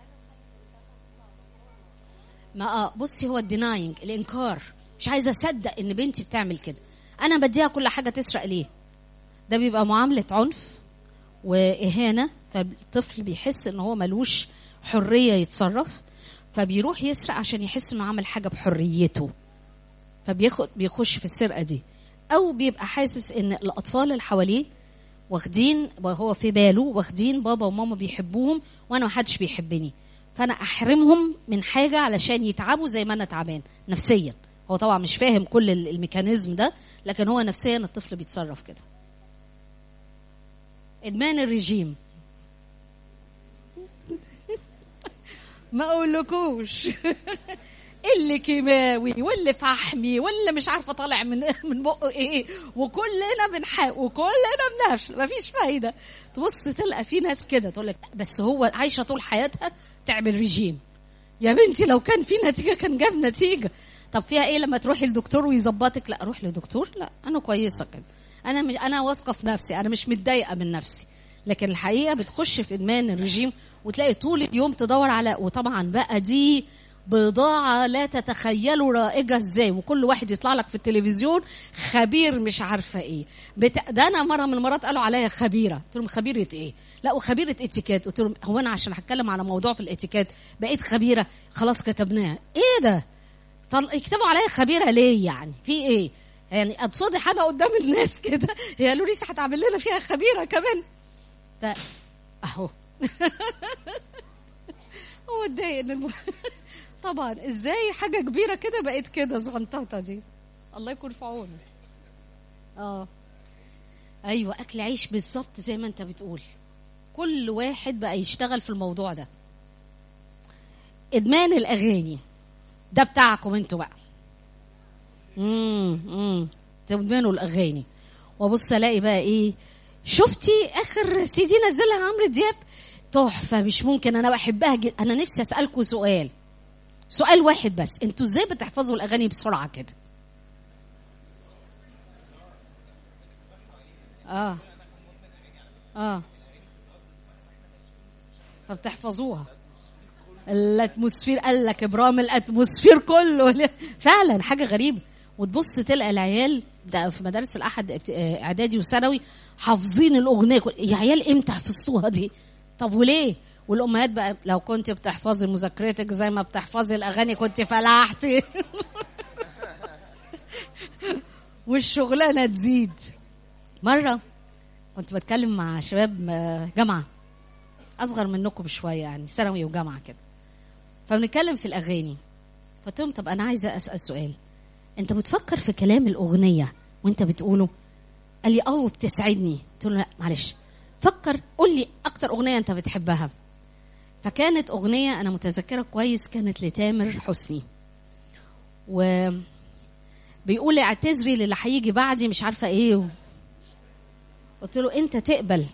ما اه بصي هو الديناينج الانكار مش عايزه اصدق ان بنتي بتعمل كده انا بديها كل حاجه تسرق ليه ده بيبقى معامله عنف واهانه فالطفل بيحس ان هو ملوش حريه يتصرف فبيروح يسرق عشان يحس انه عمل حاجه بحريته فبياخد بيخش في السرقه دي او بيبقى حاسس ان الاطفال اللي حواليه واخدين وهو في باله واخدين بابا وماما بيحبوهم وانا ما حدش بيحبني فانا احرمهم من حاجه علشان يتعبوا زي ما انا تعبان نفسيا هو طبعا مش فاهم كل ال- الميكانيزم ده لكن هو نفسيا الطفل بيتصرف كده ادمان الرجيم ما اقولكوش اللي كيماوي واللي فحمي واللي مش عارفه طالع من من بقه ايه وكلنا بنحاول وكلنا بنفشل مفيش فايده تبص تلقى في ناس كده تقول لك بس هو عايشه طول حياتها تعمل رجيم يا بنتي لو كان في نتيجه كان جاب نتيجه طب فيها ايه لما تروحي لدكتور ويظبطك لا اروح لدكتور لا انا كويسه كده انا مش انا واثقه في نفسي انا مش متضايقه من نفسي لكن الحقيقه بتخش في ادمان الرجيم وتلاقي طول اليوم تدور على وطبعا بقى دي بضاعة لا تتخيلوا رائجة ازاي وكل واحد يطلع لك في التلفزيون خبير مش عارفة ايه بتا... ده انا مرة من المرات قالوا عليا خبيرة قلت لهم خبيرة ايه لا وخبيرة اتيكيت قلت لهم هو انا عشان هتكلم على موضوع في الاتيكيت بقيت خبيرة خلاص كتبناها ايه ده طل... يكتبوا عليا خبيرة ليه يعني في ايه يعني اتفضح انا قدام الناس كده هي لوريس هتعمل لنا فيها خبيرة كمان ف... اهو هو اتضايق ان الم... طبعا ازاي حاجه كبيره كده بقت كده صغنططه دي الله يكون في عونه اه ايوه اكل عيش بالظبط زي ما انت بتقول كل واحد بقى يشتغل في الموضوع ده ادمان الاغاني ده بتاعكم انتوا بقى امم امم تدمنوا الاغاني وابص الاقي بقى ايه شفتي اخر سي دي نزلها عمرو دياب تحفه مش ممكن انا بحبها جدا انا نفسي اسالكم سؤال سؤال واحد بس انتوا ازاي بتحفظوا الاغاني بسرعه كده اه اه فبتحفظوها الاتموسفير قال لك ابرام الاتموسفير كله فعلا حاجه غريبه وتبص تلقى العيال ده في مدارس الاحد ابت- آه، اعدادي وثانوي حافظين الاغنيه كل- يا عيال امتى حفظتوها دي طب وليه والامهات بقى لو كنت بتحفظي مذاكرتك زي ما بتحفظي الاغاني كنت فلحتي والشغلانه تزيد مره كنت بتكلم مع شباب آه، جامعه اصغر منكم بشويه يعني ثانوي وجامعه كده فبنتكلم في الاغاني فقلت لهم طب انا عايزه اسال سؤال انت بتفكر في كلام الاغنيه وانت بتقوله قال لي اه وبتسعدني قلت له لا معلش فكر قول لي اكتر اغنيه انت بتحبها فكانت اغنيه انا متذكره كويس كانت لتامر حسني و بيقول لي اعتذري للي هيجي بعدي مش عارفه ايه و... قلت له انت تقبل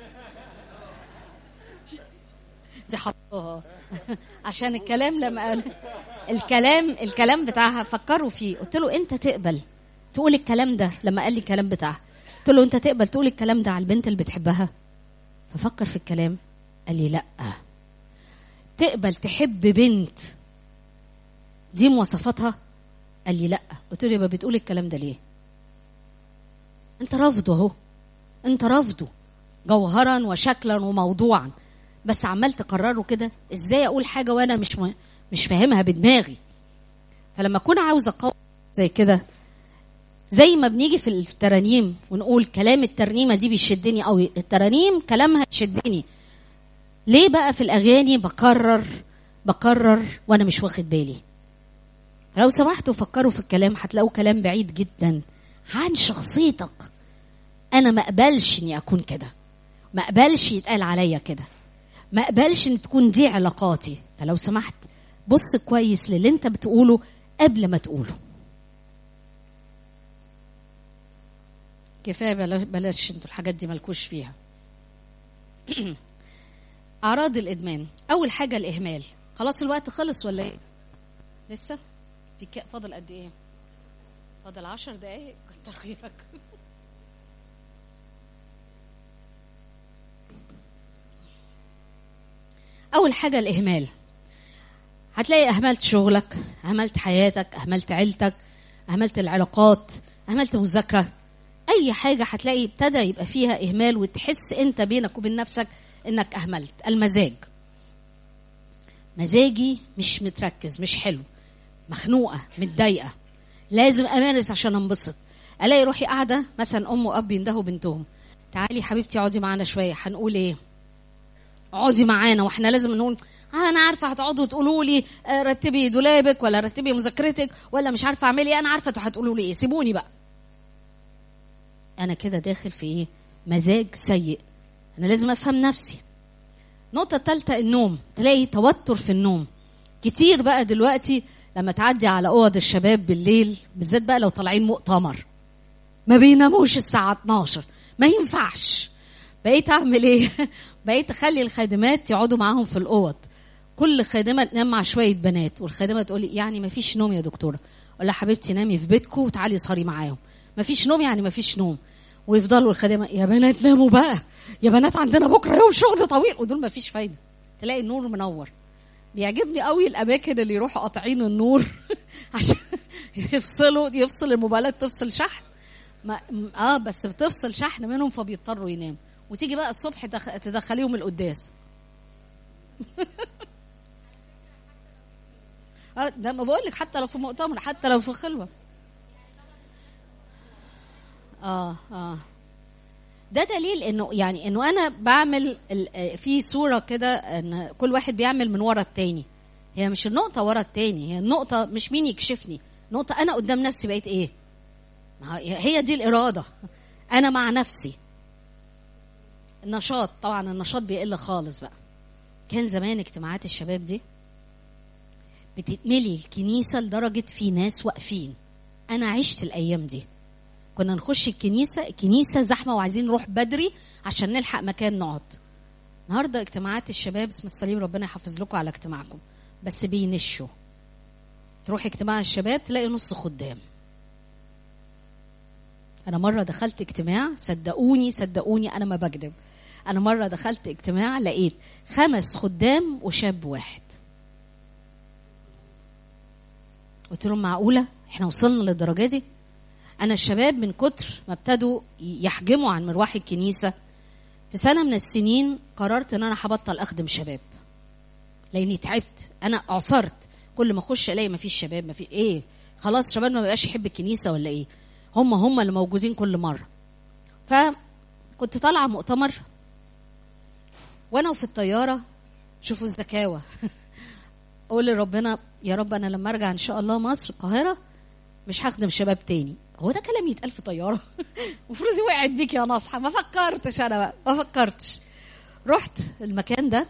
دي حطوها عشان الكلام لما قال الكلام الكلام بتاعها فكروا فيه قلت له انت تقبل تقول الكلام ده لما قال لي الكلام بتاعها قلت له انت تقبل تقول الكلام ده على البنت اللي بتحبها ففكر في الكلام قال لي لا تقبل تحب بنت دي مواصفاتها قال لي لا قلت له يبقى بتقول الكلام ده ليه انت رافضه اهو انت رافضه جوهرا وشكلا وموضوعا بس عمال تكرره كده ازاي اقول حاجه وانا مش م... مش فاهمها بدماغي فلما اكون عاوزه اقوم زي كده زي ما بنيجي في الترانيم ونقول كلام الترنيمه دي بيشدني قوي الترانيم كلامها يشدني ليه بقى في الاغاني بكرر بكرر وانا مش واخد بالي لو سمحتوا فكروا في الكلام هتلاقوا كلام بعيد جدا عن شخصيتك انا ما اقبلش اني اكون كده ما اقبلش يتقال عليا كده ما اقبلش ان تكون دي علاقاتي فلو سمحت بص كويس للي انت بتقوله قبل ما تقوله كفايه بلاش, بلاش انتوا الحاجات دي مالكوش فيها اعراض الادمان اول حاجه الاهمال خلاص الوقت خلص ولا ايه لسه في ك- فاضل قد ايه فاضل عشر دقايق كتر خيرك اول حاجه الاهمال هتلاقي اهملت شغلك اهملت حياتك اهملت عيلتك اهملت العلاقات اهملت مذاكره اي حاجه هتلاقي ابتدى يبقى فيها اهمال وتحس انت بينك وبين نفسك انك اهملت المزاج مزاجي مش متركز مش حلو مخنوقه متضايقه لازم امارس عشان انبسط الاقي روحي قاعده مثلا ام واب يندهوا بنتهم تعالي حبيبتي اقعدي معانا شويه هنقول ايه اقعدي معانا واحنا لازم نقول آه انا عارفه هتقعدوا تقولوا لي آه رتبي دولابك ولا رتبي مذاكرتك ولا مش عارفه اعملي ايه انا عارفه انتوا هتقولوا لي ايه سيبوني بقى انا كده داخل في ايه مزاج سيء انا لازم افهم نفسي النقطة الثالثة النوم تلاقي توتر في النوم كتير بقى دلوقتي لما تعدي على اوض الشباب بالليل بالذات بقى لو طالعين مؤتمر ما بيناموش الساعة 12 ما ينفعش بقيت اعمل ايه بقيت اخلي الخادمات يقعدوا معاهم في الاوض كل خادمه تنام مع شويه بنات والخادمه تقول لي يعني ما فيش نوم يا دكتوره اقول لها حبيبتي نامي في بيتكم وتعالي اسهري معاهم ما فيش نوم يعني ما فيش نوم ويفضلوا الخادمه يا بنات ناموا بقى يا بنات عندنا بكره يوم شغل طويل ودول ما فيش فايده تلاقي النور منور بيعجبني قوي الاماكن اللي يروحوا قاطعين النور عشان يفصلوا يفصل الموبايلات تفصل شحن ما اه بس بتفصل شحن منهم فبيضطروا يناموا وتيجي بقى الصبح تدخ- تدخليهم القداس آه، ده ما بقول لك حتى لو في مؤتمر حتى لو في خلوه اه اه ده دليل انه يعني انه انا بعمل ال- آه، في صوره كده ان كل واحد بيعمل من ورا التاني هي مش النقطه ورا التاني هي النقطه مش مين يكشفني نقطه انا قدام نفسي بقيت ايه ما هي هي دي الاراده انا مع نفسي النشاط طبعا النشاط بيقل خالص بقى كان زمان اجتماعات الشباب دي بتتملي الكنيسة لدرجة في ناس واقفين أنا عشت الأيام دي كنا نخش الكنيسة الكنيسة زحمة وعايزين نروح بدري عشان نلحق مكان نقعد النهاردة اجتماعات الشباب اسم الصليب ربنا يحفظ لكم على اجتماعكم بس بينشوا تروح اجتماع الشباب تلاقي نص خدام انا مره دخلت اجتماع صدقوني صدقوني انا ما بكذب انا مره دخلت اجتماع لقيت خمس خدام وشاب واحد قلت لهم معقوله احنا وصلنا للدرجه دي انا الشباب من كتر ما ابتدوا يحجموا عن مروح الكنيسه في سنه من السنين قررت ان انا هبطل اخدم شباب لاني تعبت انا اعصرت كل ما اخش الاقي ما فيش شباب ما في ايه خلاص شباب ما بقاش يحب الكنيسه ولا ايه هم هم اللي موجودين كل مره فكنت طالعه مؤتمر وانا في الطياره شوفوا الزكاوه اقول لربنا يا رب انا لما ارجع ان شاء الله مصر القاهره مش هخدم شباب تاني هو ده كلام يتقال في طياره المفروض وقعت بيك يا ناصحه ما فكرتش انا بقى ما فكرتش رحت المكان ده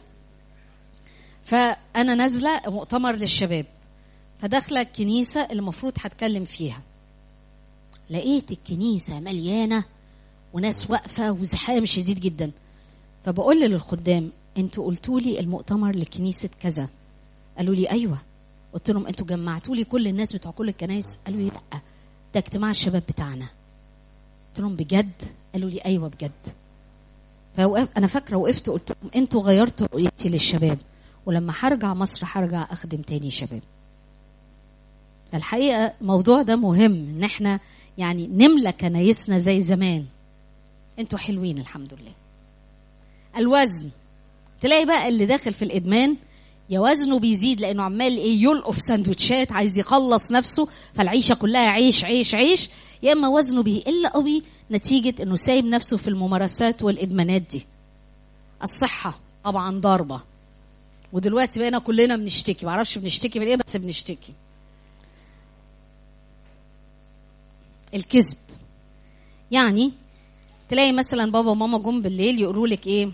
فانا نازله مؤتمر للشباب فداخله الكنيسه اللي المفروض هتكلم فيها لقيت الكنيسه مليانه وناس واقفه وزحام شديد جدا فبقول للخدام انتوا قلتوا لي المؤتمر لكنيسه كذا قالوا لي ايوه قلت لهم انتوا جمعتوا لي كل الناس بتوع كل الكنايس قالوا لي لا ده اجتماع الشباب بتاعنا قلت لهم بجد قالوا لي ايوه بجد فوقف انا فاكره وقفت قلت لهم انتوا غيرتوا رؤيتي للشباب ولما هرجع مصر هرجع اخدم تاني شباب فالحقيقه الموضوع ده مهم ان احنا يعني نملى كنايسنا زي زمان انتوا حلوين الحمد لله الوزن تلاقي بقى اللي داخل في الادمان يا وزنه بيزيد لانه عمال ايه يلقف سندوتشات عايز يخلص نفسه فالعيشه كلها عيش عيش عيش يا اما وزنه بيقل قوي نتيجه انه سايب نفسه في الممارسات والادمانات دي الصحه طبعا ضاربه ودلوقتي بقينا كلنا بنشتكي معرفش بنشتكي من ايه بس بنشتكي الكذب يعني تلاقي مثلا بابا وماما جم بالليل يقولوا لك ايه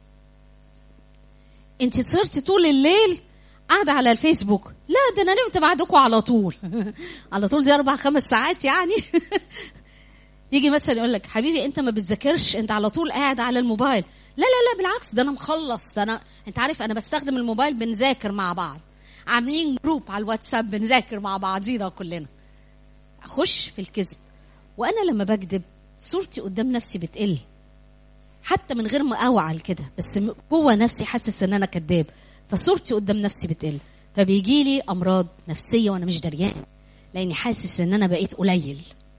انت صرتي طول الليل قاعده على الفيسبوك لا ده انا نمت بعدكم على طول على طول دي اربع خمس ساعات يعني يجي مثلا يقول لك حبيبي انت ما بتذاكرش انت على طول قاعد على الموبايل لا لا لا بالعكس ده انا مخلص ده انا انت عارف انا بستخدم الموبايل بنذاكر مع بعض عاملين جروب على الواتساب بنذاكر مع بعضينا كلنا اخش في الكذب وانا لما بكذب صورتي قدام نفسي بتقل حتى من غير ما اوعى كده بس م- جوه نفسي حاسس ان انا كذاب فصورتي قدام نفسي بتقل فبيجي لي امراض نفسيه وانا مش دريان لاني حاسس ان انا بقيت قليل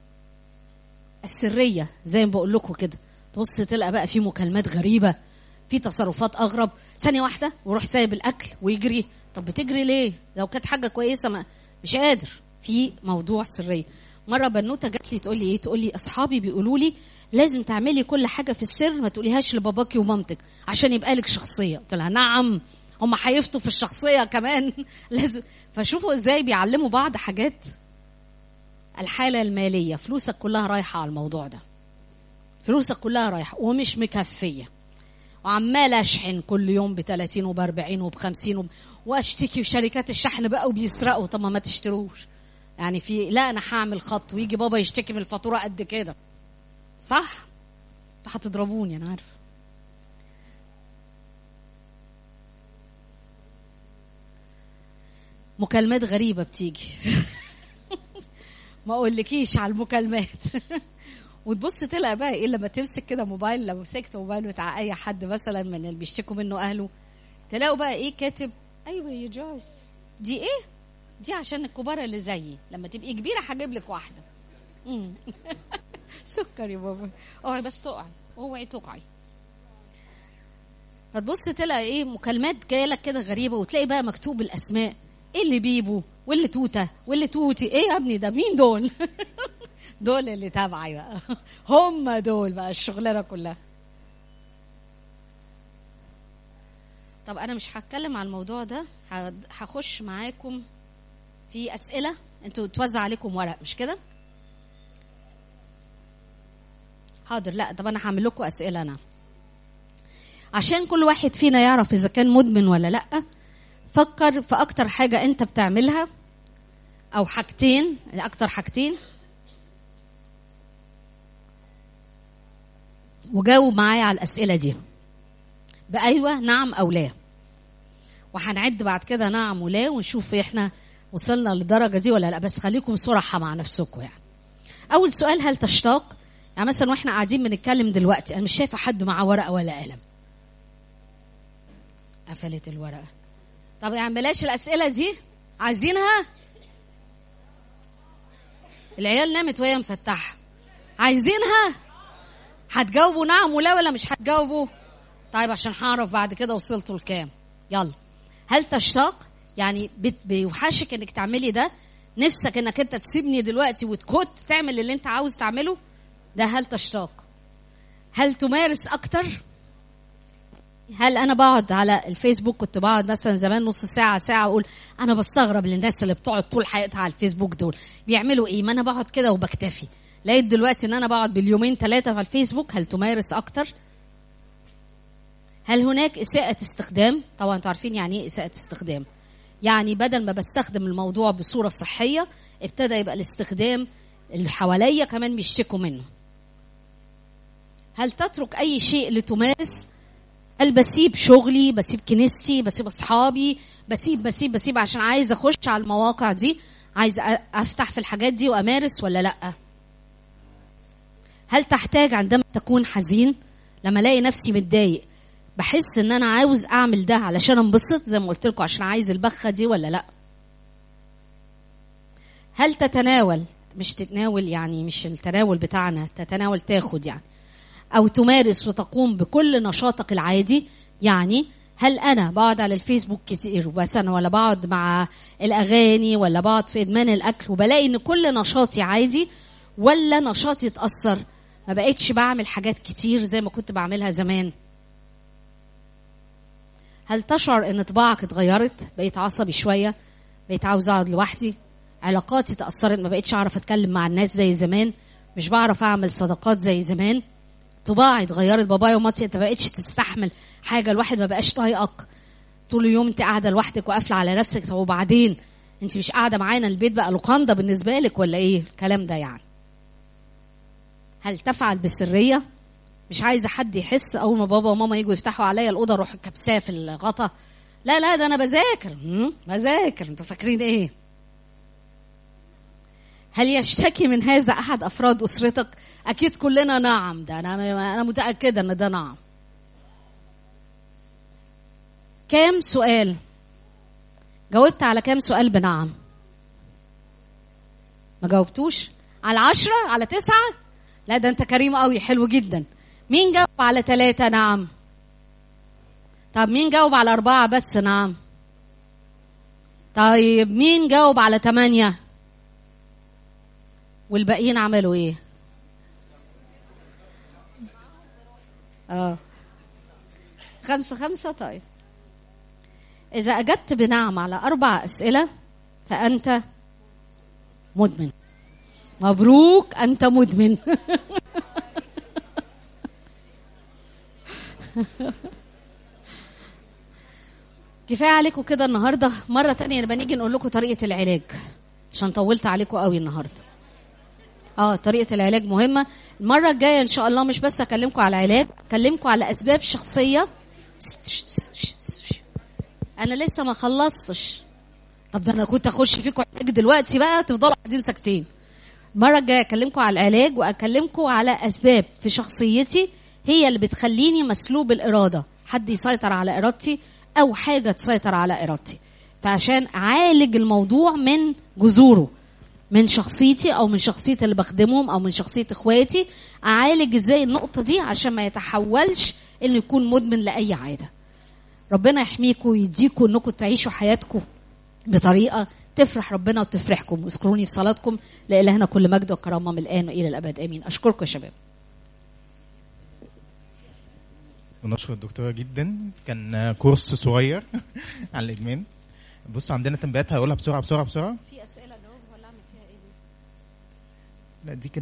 السريه زي ما بقول لكم كده تبص تلقى بقى في مكالمات غريبه في تصرفات اغرب ثانيه واحده ويروح سايب الاكل ويجري طب بتجري ليه لو كانت حاجه كويسه ما مش قادر في موضوع سريه مره بنوته جات لي تقول لي ايه تقول لي اصحابي بيقولوا لي لازم تعملي كل حاجه في السر ما تقوليهاش لباباكي ومامتك عشان يبقى لك شخصيه قلت لها نعم هم هيفتوا في الشخصيه كمان لازم فشوفوا ازاي بيعلموا بعض حاجات الحاله الماليه فلوسك كلها رايحه على الموضوع ده فلوسك كلها رايحه ومش مكفيه وعمال اشحن كل يوم ب 30 وب 40 وب 50 وب... واشتكي في شركات الشحن بقى وبيسرقوا طب ما ما تشتروش يعني في لا انا هعمل خط ويجي بابا يشتكي من الفاتوره قد كده صح انتوا هتضربوني انا عارفه مكالمات غريبه بتيجي ما اقولكيش على المكالمات وتبص تلاقي بقى ايه لما تمسك كده موبايل لو مسكت موبايل بتاع اي حد مثلا من اللي بيشتكوا منه اهله تلاقوا بقى ايه كاتب ايوه يا جويس دي ايه دي عشان الكبار اللي زيي لما تبقي كبيره هجيب لك واحده مم. سكر يا بابا اوعي بس تقعي اوعي تقعي فتبص تلاقي ايه مكالمات جايه لك كده غريبه وتلاقي بقى مكتوب الاسماء ايه اللي بيبو واللي توته واللي توتي ايه يا ابني ده مين دول دول اللي تابعي بقى هم دول بقى الشغلانه كلها طب انا مش هتكلم عن الموضوع ده هد- هخش معاكم في اسئله انتوا توزع عليكم ورق مش كده حاضر لا طب انا هعمل لكم اسئله انا عشان كل واحد فينا يعرف اذا كان مدمن ولا لا فكر في اكتر حاجه انت بتعملها او حاجتين اكتر حاجتين وجاوب معايا على الاسئله دي بايوه نعم او لا وهنعد بعد كده نعم ولا ونشوف احنا وصلنا للدرجه دي ولا لا بس خليكم صراحه مع نفسكم يعني اول سؤال هل تشتاق يعني مثلا واحنا قاعدين بنتكلم دلوقتي انا مش شايفه حد معاه ورقه ولا قلم قفلت الورقه طب يعني بلاش الاسئله دي عايزينها العيال نامت وهي مفتحه عايزينها هتجاوبوا نعم ولا ولا مش هتجاوبوا طيب عشان هعرف بعد كده وصلتوا لكام يلا هل تشتاق يعني بت- بيوحشك انك تعملي ده نفسك انك انت تسيبني دلوقتي وتكت تعمل اللي انت عاوز تعمله ده هل تشتاق هل تمارس اكتر هل انا بقعد على الفيسبوك كنت بقعد مثلا زمان نص ساعه ساعه اقول انا بستغرب للناس اللي بتقعد طول حياتها على الفيسبوك دول بيعملوا ايه ما انا بقعد كده وبكتفي لقيت دلوقتي ان انا بقعد باليومين ثلاثه على الفيسبوك هل تمارس اكتر هل هناك اساءه استخدام طبعا انتوا عارفين يعني ايه اساءه استخدام يعني بدل ما بستخدم الموضوع بصوره صحيه ابتدى يبقى الاستخدام اللي حواليا كمان بيشتكوا منه هل تترك اي شيء لتمارس هل بسيب شغلي بسيب كنيستي بسيب اصحابي بسيب بسيب بسيب عشان عايز اخش على المواقع دي عايز أ- افتح في الحاجات دي وامارس ولا لا هل تحتاج عندما تكون حزين لما الاقي نفسي متضايق بحس ان انا عاوز اعمل ده علشان انبسط زي ما قلت لكم عشان عايز البخه دي ولا لا هل تتناول مش تتناول يعني مش التناول بتاعنا تتناول تاخد يعني او تمارس وتقوم بكل نشاطك العادي يعني هل انا بقعد على الفيسبوك كتير مثلا ولا بقعد مع الاغاني ولا بقعد في ادمان الاكل وبلاقي ان كل نشاطي عادي ولا نشاطي اتاثر ما بقتش بعمل حاجات كتير زي ما كنت بعملها زمان هل تشعر ان طباعك اتغيرت بقيت عصبي شويه بقيت عاوز اقعد لوحدي علاقاتي تاثرت ما بقتش اعرف اتكلم مع الناس زي زمان مش بعرف اعمل صداقات زي زمان طباعي اتغيرت بابايا ومامتي انت ما بقتش تستحمل حاجه الواحد ما بقاش طايقك طول اليوم انت قاعده لوحدك وقافله على نفسك طب وبعدين انت مش قاعده معانا البيت بقى لوكاندا بالنسبه لك ولا ايه الكلام ده يعني هل تفعل بسريه مش عايزه حد يحس اول ما بابا وماما يجوا يفتحوا عليا الاوضه اروح كبساه في الغطا لا لا ده انا بذاكر هم؟ بذاكر انتوا فاكرين ايه هل يشتكي من هذا احد افراد اسرتك اكيد كلنا نعم ده انا انا متاكده ان ده نعم كام سؤال جاوبت على كام سؤال بنعم ما جاوبتوش على عشرة على تسعة لا ده انت كريم قوي حلو جدا مين جاوب على ثلاثة نعم طب مين جاوب على أربعة بس نعم طيب مين جاوب على ثمانية والباقيين عملوا ايه اه خمسة خمسة طيب إذا أجبت بنعم على أربع أسئلة فأنت مدمن مبروك أنت مدمن كفاية عليكم كده النهاردة مرة تانية نبقى نيجي نقول لكم طريقة العلاج عشان طولت عليكم قوي النهاردة اه طريقة العلاج مهمة المرة الجاية إن شاء الله مش بس أكلمكم على العلاج أكلمكم على أسباب شخصية أنا لسه ما خلصتش طب ده أنا كنت أخش فيكم علاج دلوقتي بقى تفضلوا قاعدين ساكتين المرة الجاية أكلمكم على العلاج وأكلمكم على أسباب في شخصيتي هي اللي بتخليني مسلوب الإرادة حد يسيطر على إرادتي أو حاجة تسيطر على إرادتي فعشان أعالج الموضوع من جذوره من شخصيتي او من شخصيه اللي بخدمهم او من شخصيه اخواتي اعالج ازاي النقطه دي عشان ما يتحولش انه يكون مدمن لاي عاده ربنا يحميكم ويديكم انكم تعيشوا حياتكم بطريقه تفرح ربنا وتفرحكم واذكروني في صلاتكم لالهنا كل مجد وكرامه من الان والى الابد امين اشكركم يا شباب ونشكر الدكتوره جدا كان كورس صغير عن الادمان بص عندنا تنبيهات هقولها بسرعه بسرعه بسرعه في اسئله جاوب ولا اعمل فيها ايه دي لا دي كده